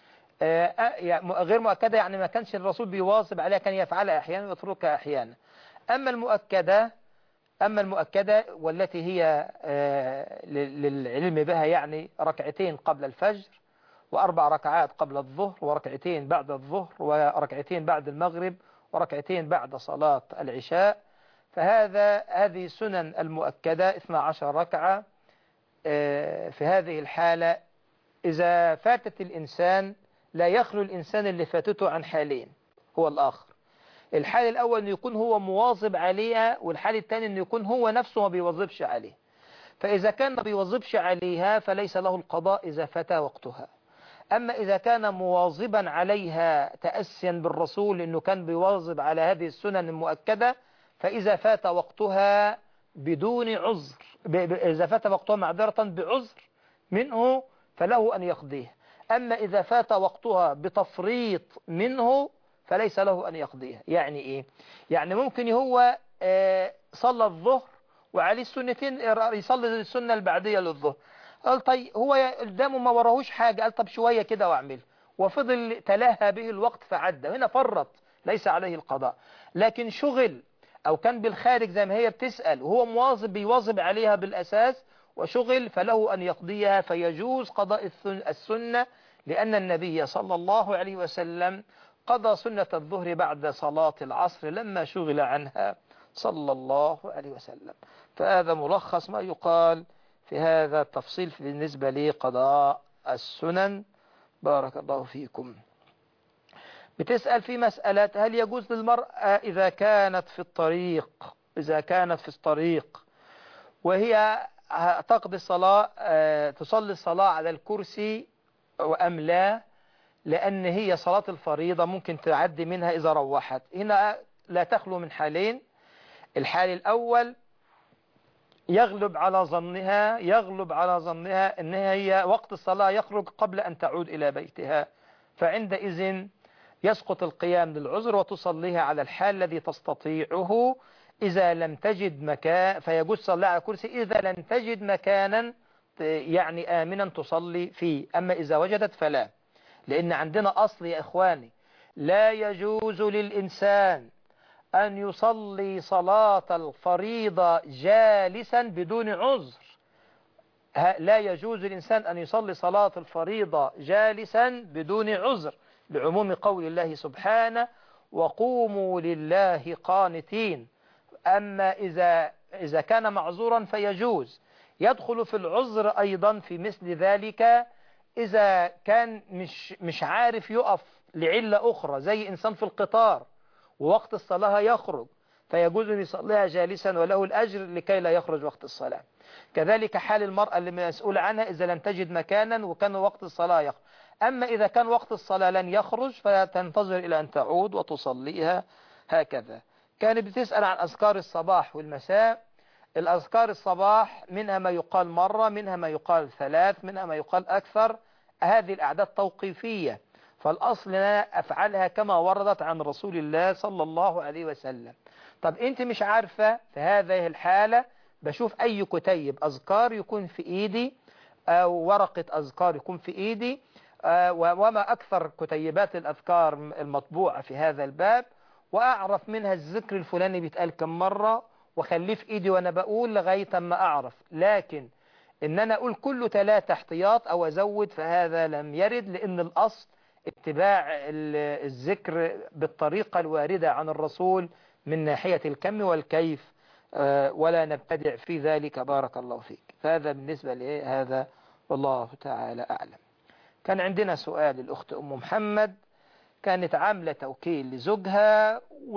غير مؤكدة يعني ما كانش الرسول بيواظب عليها كان يفعلها أحيانا ويتركها أحيانا أما المؤكدة أما المؤكدة والتي هي للعلم بها يعني ركعتين قبل الفجر وأربع ركعات قبل الظهر وركعتين بعد الظهر وركعتين بعد المغرب وركعتين بعد صلاة العشاء فهذا هذه سنن المؤكدة 12 ركعة في هذه الحالة إذا فاتت الإنسان لا يخلو الإنسان اللي فاتته عن حالين هو الآخر الحال الأول أنه يكون هو مواظب عليها والحال الثاني أنه يكون هو نفسه ما بيوظبش عليه فإذا كان ما بيوظبش عليها فليس له القضاء إذا فات وقتها أما إذا كان مواظبا عليها تأسيا بالرسول أنه كان بيواظب على هذه السنن المؤكدة فإذا فات وقتها بدون عذر إذا فات وقتها معذرة بعذر منه فله أن يقضيه أما إذا فات وقتها بتفريط منه فليس له أن يقضيها يعني إيه يعني ممكن هو صلى الظهر وعليه السنتين يصلي السنة البعدية للظهر قال طيب هو قدامه ما وراهوش حاجة قال طب شوية كده واعمل وفضل تلهى به الوقت فعدى هنا فرط ليس عليه القضاء لكن شغل أو كان بالخارج زي ما هي بتسأل وهو مواظب بيواظب عليها بالأساس وشغل فله أن يقضيها فيجوز قضاء السنة لأن النبي صلى الله عليه وسلم قضى سنة الظهر بعد صلاة العصر لما شغل عنها صلى الله عليه وسلم فهذا ملخص ما يقال في هذا التفصيل بالنسبة لقضاء السنن بارك الله فيكم بتسأل في مسألة هل يجوز للمرأة إذا كانت في الطريق إذا كانت في الطريق وهي تقضي الصلاة تصلي الصلاة على الكرسي أم لا لأن هي صلاة الفريضة ممكن تعدي منها إذا روحت هنا لا تخلو من حالين الحال الأول يغلب على ظنها يغلب على ظنها ان هي وقت الصلاة يخرج قبل ان تعود الى بيتها فعندئذ يسقط القيام للعذر وتصليها على الحال الذي تستطيعه إذا لم تجد مكان فيجوز صلى على كرسي إذا لم تجد مكانا يعني آمنا تصلي فيه أما إذا وجدت فلا لأن عندنا أصل يا إخواني لا يجوز للإنسان أن يصلي صلاة الفريضة جالسا بدون عذر لا يجوز للإنسان أن يصلي صلاة الفريضة جالسا بدون عذر لعموم قول الله سبحانه وقوموا لله قانتين أما إذا, إذا كان معذورا فيجوز يدخل في العذر أيضا في مثل ذلك إذا كان مش, مش عارف يقف لعلة أخرى زي إنسان في القطار ووقت الصلاة يخرج فيجوز أن يصليها جالسا وله الأجر لكي لا يخرج وقت الصلاة كذلك حال المرأة اللي مسؤول عنها إذا لم تجد مكانا وكان وقت الصلاة يخرج أما إذا كان وقت الصلاة لن يخرج فتنتظر إلى أن تعود وتصليها هكذا كانت بتسأل عن أذكار الصباح والمساء الأذكار الصباح منها ما يقال مرة منها ما يقال ثلاث منها ما يقال أكثر هذه الأعداد توقيفية فالأصل أنا أفعلها كما وردت عن رسول الله صلى الله عليه وسلم طب أنت مش عارفة في هذه الحالة بشوف أي كتيب أذكار يكون في إيدي أو ورقة أذكار يكون في إيدي وما أكثر كتيبات الأذكار المطبوعة في هذا الباب وأعرف منها الذكر الفلاني بيتقال كم مرة وخليه في إيدي وأنا بقول لغاية ما أعرف لكن إن أنا أقول كله ثلاثة احتياط أو أزود فهذا لم يرد لأن الأصل اتباع الذكر بالطريقة الواردة عن الرسول من ناحية الكم والكيف ولا نبتدع في ذلك بارك الله فيك فهذا بالنسبة لهذا والله تعالى أعلم كان عندنا سؤال الأخت أم محمد كانت عاملة توكيل لزوجها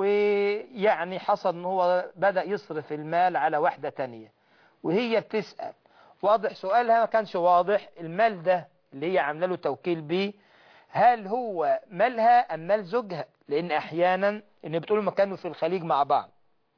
ويعني حصل ان هو بدأ يصرف المال على واحدة تانية وهي بتسأل واضح سؤالها ما كانش واضح المال ده اللي هي عامله له توكيل بيه هل هو مالها أم مال زوجها لأن أحيانا إن بتقولوا ما كانوا في الخليج مع بعض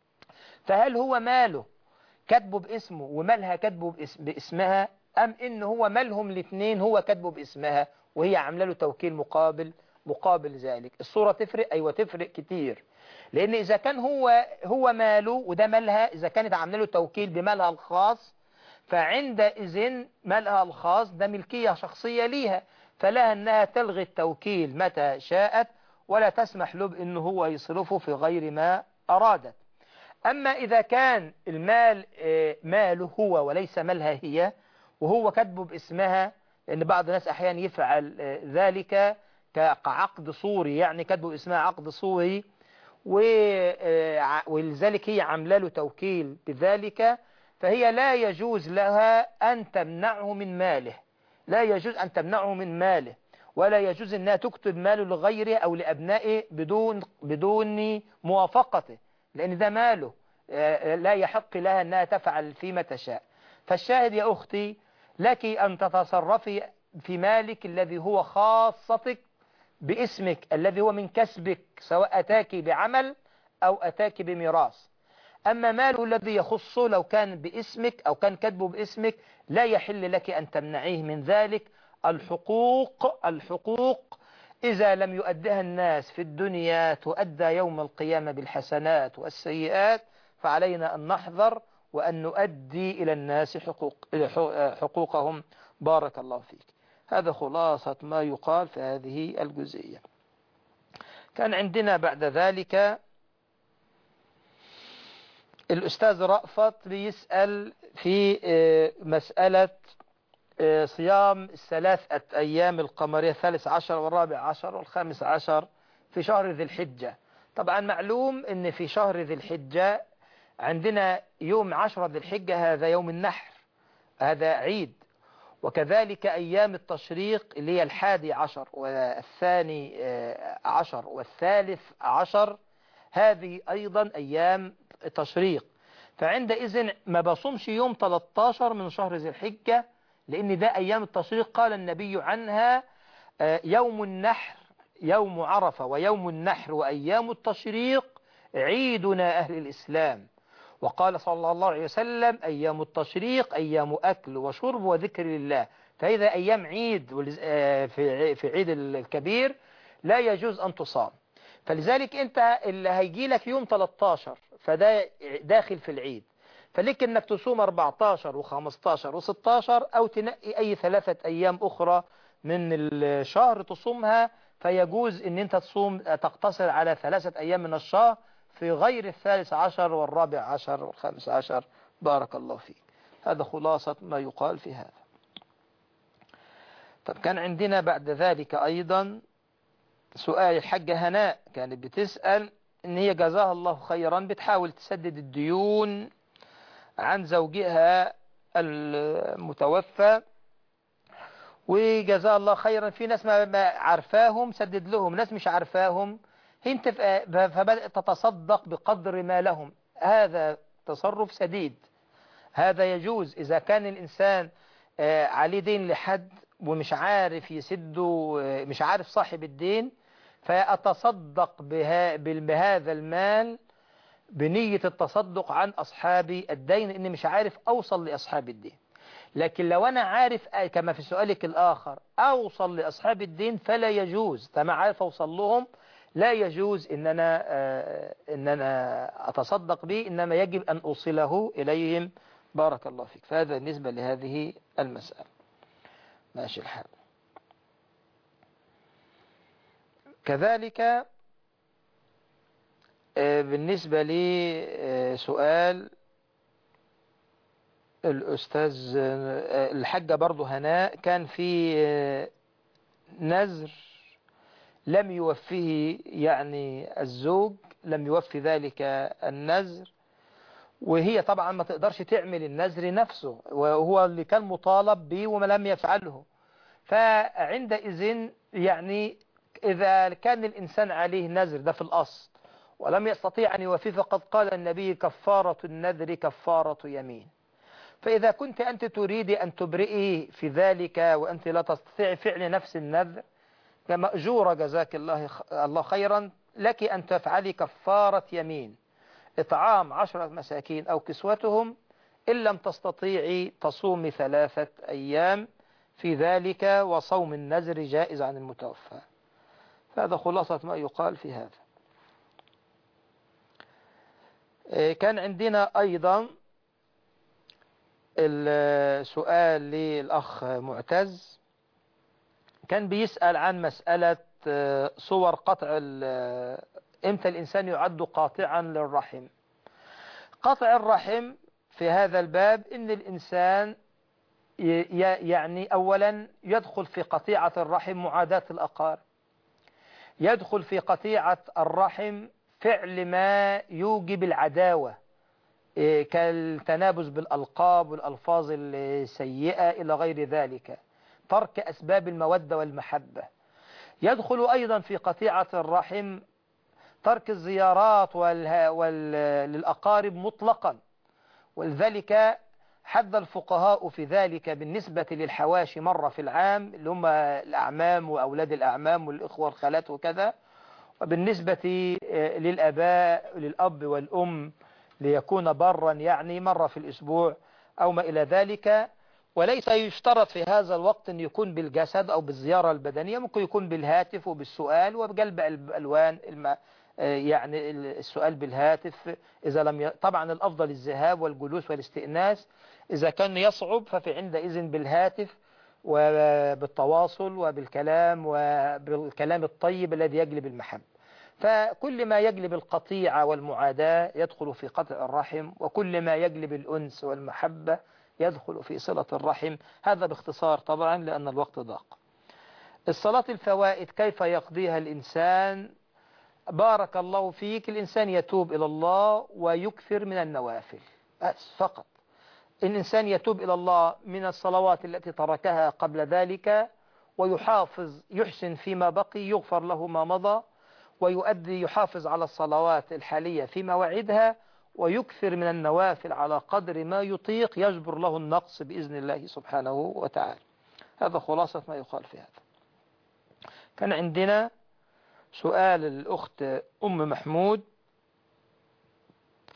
فهل هو ماله كاتبه باسمه ومالها كاتبه باسم باسمها أم إن هو مالهم الاثنين هو كاتبه باسمها وهي عامله له توكيل مقابل مقابل ذلك الصورة تفرق أيوة تفرق كتير لأن إذا كان هو هو ماله وده مالها إذا كانت عامله له توكيل بمالها الخاص فعندئذ مالها الخاص ده ملكية شخصية ليها فلها أنها تلغي التوكيل متى شاءت ولا تسمح له بأنه هو يصرفه في غير ما أرادت أما إذا كان المال ماله هو وليس مالها هي وهو كاتبه باسمها لأن بعض الناس أحيانا يفعل ذلك كعقد صوري يعني كاتبه اسمها عقد صوري ولذلك هي عامله له توكيل بذلك فهي لا يجوز لها أن تمنعه من ماله لا يجوز أن تمنعه من ماله ولا يجوز أنها تكتب ماله لغيره أو لأبنائه بدون بدون موافقته لأن ده ماله لا يحق لها أنها تفعل فيما تشاء فالشاهد يا أختي لك أن تتصرفي في مالك الذي هو خاصتك باسمك الذي هو من كسبك سواء أتاك بعمل أو أتاك بميراث أما ماله الذي يخصه لو كان باسمك أو كان كتبه باسمك لا يحل لك أن تمنعيه من ذلك الحقوق الحقوق إذا لم يؤدها الناس في الدنيا تؤدى يوم القيامة بالحسنات والسيئات فعلينا أن نحذر وأن نؤدي إلى الناس حقوق حقوقهم بارك الله فيك هذا خلاصة ما يقال في هذه الجزئية كان عندنا بعد ذلك الأستاذ رأفت بيسأل في مسألة صيام الثلاثة أيام القمرية الثالث عشر والرابع عشر والخامس عشر في شهر ذي الحجة طبعا معلوم أن في شهر ذي الحجة عندنا يوم عشرة ذي الحجة هذا يوم النحر هذا عيد وكذلك أيام التشريق اللي هي الحادي عشر والثاني عشر والثالث عشر هذه أيضا أيام تشريق فعندئذ ما بصومش يوم 13 من شهر ذي الحجة لأن ده أيام التشريق قال النبي عنها يوم النحر يوم عرفة ويوم النحر وأيام التشريق عيدنا أهل الإسلام وقال صلى الله عليه وسلم أيام التشريق أيام أكل وشرب وذكر لله فإذا أيام عيد ولز- آه، في في عيد الكبير لا يجوز أن تصام فلذلك أنت اللي هيجي لك يوم 13 فده داخل في العيد فليك انك تصوم 14 و15 و16 او تنقي اي ثلاثة ايام اخرى من الشهر تصومها فيجوز ان انت تصوم تقتصر على ثلاثة ايام من الشهر في غير الثالث عشر والرابع عشر والخامس عشر بارك الله فيك هذا خلاصة ما يقال في هذا طب كان عندنا بعد ذلك ايضا سؤال الحاجة هناء كانت بتسأل ان هي جزاها الله خيرا بتحاول تسدد الديون عن زوجها المتوفى وجزاه الله خيرا في ناس ما ما عارفاهم سدد لهم ناس مش عارفاهم هي انت ف- فبدأت تتصدق بقدر ما لهم هذا تصرف سديد هذا يجوز إذا كان الإنسان آه، عليه دين لحد ومش عارف يسده آه، مش عارف صاحب الدين فأتصدق بها بال- بهذا المال بنية التصدق عن أصحاب الدين إني مش عارف أوصل لأصحاب الدين لكن لو أنا عارف آه، كما في سؤالك الآخر أوصل لأصحاب الدين فلا يجوز فما عارف أوصل لهم لا يجوز إن أنا, آه، إن أنا أتصدق به إنما يجب أن أوصله إليهم بارك الله فيك فهذا بالنسبة لهذه المسألة ماشي الحال كذلك آه، بالنسبة لسؤال الأستاذ آه، الحاجة برضو هناء كان في آه، نذر لم يوفيه يعني الزوج لم يوفي ذلك النذر وهي طبعا ما تقدرش تعمل النذر نفسه وهو اللي كان مطالب به وما لم يفعله فعندئذ يعني إذا كان الإنسان عليه نذر ده في الأصل ولم يستطيع أن يوفيه فقد قال النبي كفارة النذر كفارة يمين فإذا كنت أنت تريد أن تبرئي في ذلك وأنت لا تستطيع فعل نفس النذر كمأجورة جزاك الله الله خيرا لك أن تفعلي كفارة يمين إطعام عشرة مساكين أو كسوتهم إن لم تستطيعي تصومي ثلاثة أيام في ذلك وصوم النذر جائز عن المتوفى هذا خلاصة ما يقال في هذا إيه، كان عندنا أيضا السؤال للأخ معتز كان بيسأل عن مسألة آه، صور قطع ال- امتى الإنسان يعد قاطعا للرحم قطع الرحم في هذا الباب إن الإنسان ي- ي- يعني أولا يدخل في قطيعة الرحم معاداة الأقارب يدخل في قطيعة الرحم فعل ما يوجب العداوة إيه، كالتنابز بالألقاب والألفاظ السيئة إلى غير ذلك ترك أسباب المودة والمحبة يدخل أيضا في قطيعة الرحم ترك الزيارات والها وال... للأقارب مطلقا ولذلك حد الفقهاء في ذلك بالنسبة للحواشي مرة في العام اللي هم الأعمام وأولاد الأعمام والإخوة والخالات وكذا وبالنسبة آه، للأباء للأب والأم ليكون برا يعني مرة في الأسبوع أو ما إلى ذلك وليس يشترط في هذا الوقت أن يكون بالجسد أو بالزيارة البدنية ممكن يكون بالهاتف وبالسؤال وبقلب الألوان الم... آه، يعني السؤال بالهاتف إذا لم ي... طبعا الأفضل الذهاب والجلوس والاستئناس إذا كان يصعب ففي عندئذ بالهاتف وبالتواصل وبالكلام وبالكلام الطيب الذي يجلب المحبة فكل ما يجلب القطيعة والمعاداة يدخل في قطع الرحم وكل ما يجلب الأنس والمحبة يدخل في صلة الرحم هذا باختصار طبعا لأن الوقت ضاق الصلاة الفوائد كيف يقضيها الإنسان بارك الله فيك الإنسان يتوب إلى الله ويكثر من النوافل بس فقط الإنسان يتوب إلى الله من الصلوات التي تركها قبل ذلك ويحافظ يحسن فيما بقي يغفر له ما مضى ويؤدي يحافظ على الصلوات الحالية في مواعيدها ويكثر من النوافل على قدر ما يطيق يجبر له النقص بإذن الله سبحانه وتعالى هذا خلاصة ما يقال في هذا كان عندنا سؤال الأخت أم محمود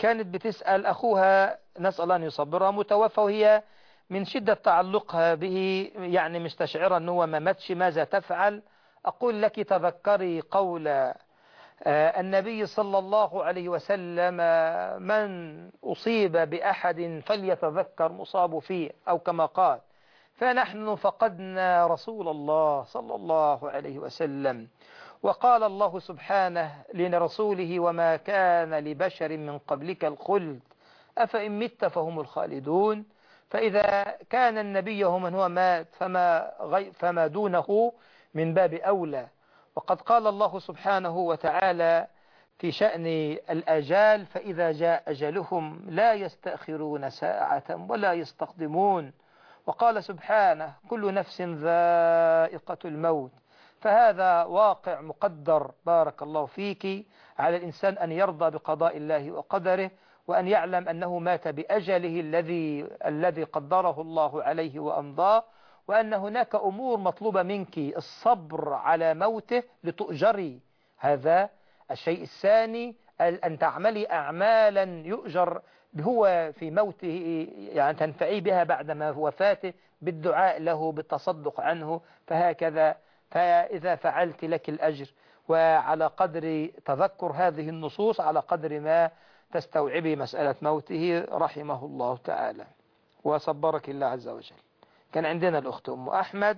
كانت بتسأل أخوها نسأل الله أن يصبرها متوفى وهي من شدة تعلقها به يعني مستشعرة أنه ما ماتش ماذا تفعل أقول لك تذكري قول النبي صلى الله عليه وسلم من أصيب بأحد فليتذكر مصاب فيه أو كما قال فنحن فقدنا رسول الله صلى الله عليه وسلم وقال الله سبحانه لرسوله وما كان لبشر من قبلك الخلد أفإن مت فهم الخالدون فإذا كان النبي هو من هو مات فما, غي فما دونه من باب أولى وقد قال الله سبحانه وتعالى في شأن الأجال فإذا جاء أجلهم لا يستأخرون ساعة ولا يستقدمون وقال سبحانه كل نفس ذائقة الموت فهذا واقع مقدر بارك الله فيك على الإنسان أن يرضى بقضاء الله وقدره وأن يعلم أنه مات بأجله الذي الذي قدره الله عليه وأمضاه وأن هناك أمور مطلوبة منك الصبر على موته لتؤجري هذا الشيء الثاني أن تعملي أعمالا يؤجر هو في موته يعني تنفعي بها بعدما وفاته بالدعاء له بالتصدق عنه فهكذا فإذا فعلت لك الأجر وعلى قدر تذكر هذه النصوص على قدر ما تستوعبي مسألة موته رحمه الله تعالى وصبرك الله عز وجل كان عندنا الأخت أم أحمد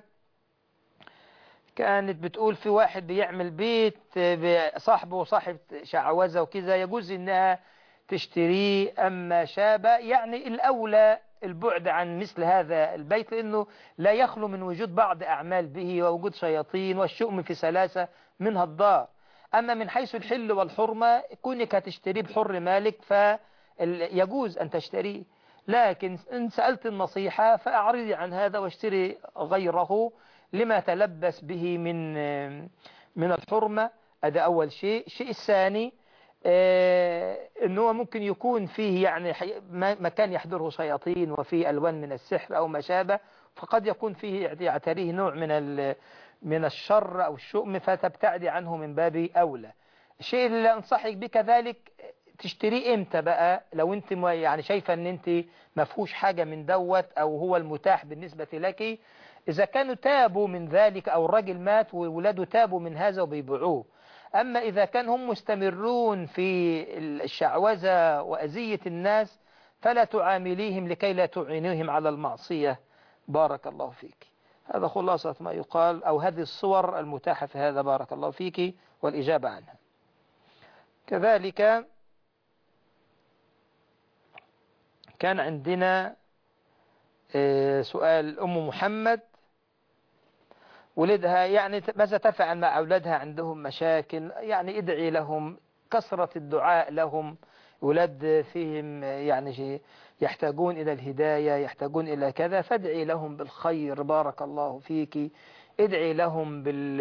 كانت بتقول في واحد بيعمل بيت صاحبه صاحب شعوذة وكذا يجوز إنها تشتريه أما شابه يعني الأولى البعد عن مثل هذا البيت لأنه لا يخلو من وجود بعض أعمال به ووجود شياطين والشؤم في سلاسة منها الدار أما من حيث الحل والحرمة كونك هتشتريه بحر مالك فيجوز أن تشتريه لكن إن سألت النصيحة فأعرضي عن هذا واشتري غيره لما تلبس به من من الحرمة هذا أول شيء الشيء الثاني أنه ممكن يكون فيه يعني مكان يحضره شياطين وفيه ألوان من السحر أو ما شابه فقد يكون فيه يعتريه نوع من من الشر أو الشؤم فتبتعدي عنه من باب أولى الشيء اللي أنصحك به كذلك تشتريه امتى بقى لو انت يعني شايفة ان انت ما فيهوش حاجة من دوت او هو المتاح بالنسبة لك اذا كانوا تابوا من ذلك او الراجل مات وولاده تابوا من هذا وبيبيعوه اما اذا كان هم مستمرون في الشعوذة واذية الناس فلا تعامليهم لكي لا تعينيهم على المعصية بارك الله فيك هذا خلاصة ما يقال او هذه الصور المتاحة في هذا بارك الله فيك والاجابة عنها كذلك كان عندنا سؤال أم محمد ولدها يعني ماذا تفعل مع أولادها عندهم مشاكل يعني ادعي لهم كثرة الدعاء لهم ولاد فيهم يعني يحتاجون إلى الهداية يحتاجون إلى كذا فادعي لهم بالخير بارك الله فيك ادعي لهم بال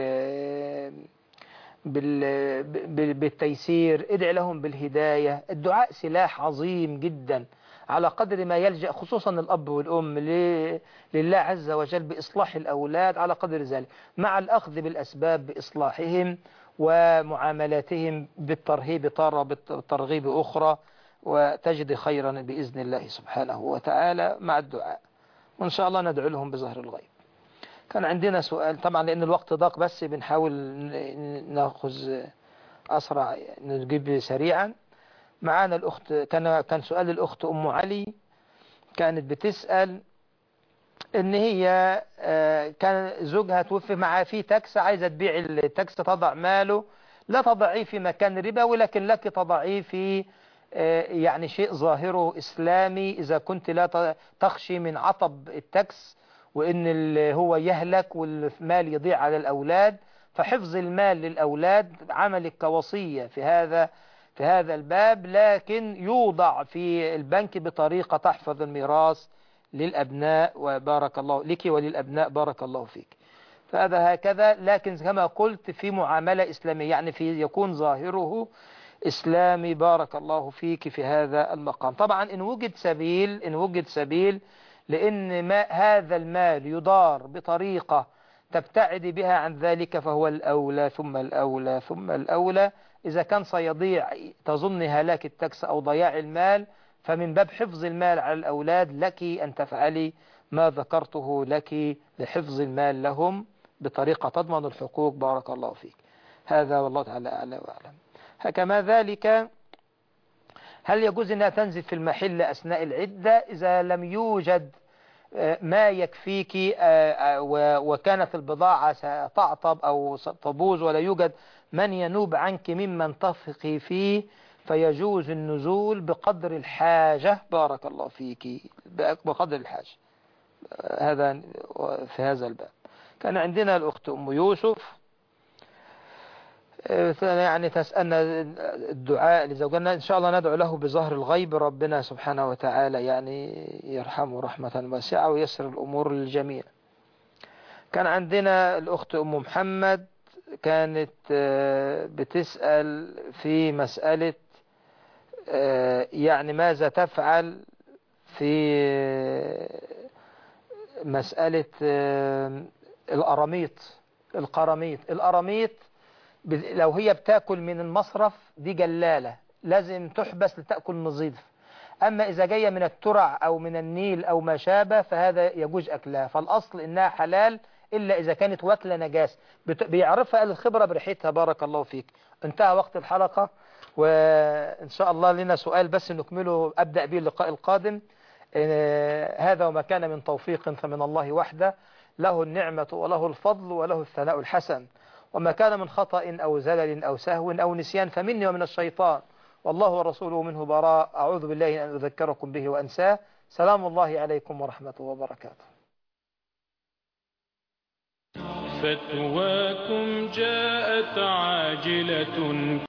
بال بالتيسير ادعي لهم بالهداية الدعاء سلاح عظيم جدا على قدر ما يلجأ خصوصا الأب والأم لله عز وجل بإصلاح الأولاد على قدر ذلك مع الأخذ بالأسباب بإصلاحهم ومعاملاتهم بالترهيب طارة بالترغيب أخرى وتجد خيرا بإذن الله سبحانه وتعالى مع الدعاء وإن شاء الله ندعو لهم بظهر الغيب كان عندنا سؤال طبعا لأن الوقت ضاق بس بنحاول نأخذ أسرع نجيب سريعا معانا الأخت كان كان سؤال الأخت أم علي كانت بتسأل إن هي كان زوجها توفي معاه في تاكس عايزة تبيع التاكس تضع ماله لا تضعيه في مكان ربا ولكن لك تضعيه في يعني شيء ظاهره إسلامي إذا كنت لا تخشي من عطب التاكس وإن هو يهلك والمال يضيع على الأولاد فحفظ المال للأولاد عملك كوصية في هذا في هذا الباب لكن يوضع في البنك بطريقة تحفظ الميراث للأبناء وبارك الله لك وللأبناء بارك الله فيك فهذا هكذا لكن كما قلت في معاملة إسلامية يعني في يكون ظاهره إسلامي بارك الله فيك في هذا المقام طبعا إن وجد سبيل إن وجد سبيل لأن ما هذا المال يدار بطريقة تبتعد بها عن ذلك فهو الأولى ثم الأولى ثم الأولى إذا كان سيضيع تظن هلاك التاكس أو ضياع المال فمن باب حفظ المال على الأولاد لك أن تفعلي ما ذكرته لك لحفظ المال لهم بطريقة تضمن الحقوق بارك الله فيك هذا والله تعالى أعلى وأعلم كما ذلك هل يجوز أنها تنزل في المحل أثناء العدة إذا لم يوجد ما يكفيك وكانت البضاعة ستعطب أو تبوظ ولا يوجد من ينوب عنك ممن تثقي فيه فيجوز النزول بقدر الحاجة بارك الله فيك بقدر الحاجة هذا في هذا الباب كان عندنا الأخت أم يوسف يعني تسألنا الدعاء لزوجنا إن شاء الله ندعو له بظهر الغيب ربنا سبحانه وتعالى يعني يرحمه رحمة واسعة ويسر الأمور للجميع كان عندنا الأخت أم محمد كانت بتسأل في مسألة يعني ماذا تفعل في مسألة القراميط القراميط القراميط لو هي بتاكل من المصرف دي جلالة لازم تحبس لتأكل نظيف أما إذا جاية من الترع أو من النيل أو ما شابه فهذا يجوز أكلها فالأصل إنها حلال إلا إذا كانت واكلة نجاس بيعرفها أهل الخبرة بريحتها بارك الله فيك انتهى وقت الحلقة وإن شاء الله لنا سؤال بس نكمله أبدأ به اللقاء القادم هذا وما كان من توفيق فمن الله وحده له النعمة وله الفضل وله الثناء الحسن وما كان من خطأ أو زلل أو سهو أو نسيان فمني ومن الشيطان والله ورسوله منه براء أعوذ بالله أن أذكركم به وأنساه سلام الله عليكم ورحمته وبركاته فتواكم جاءت عاجلة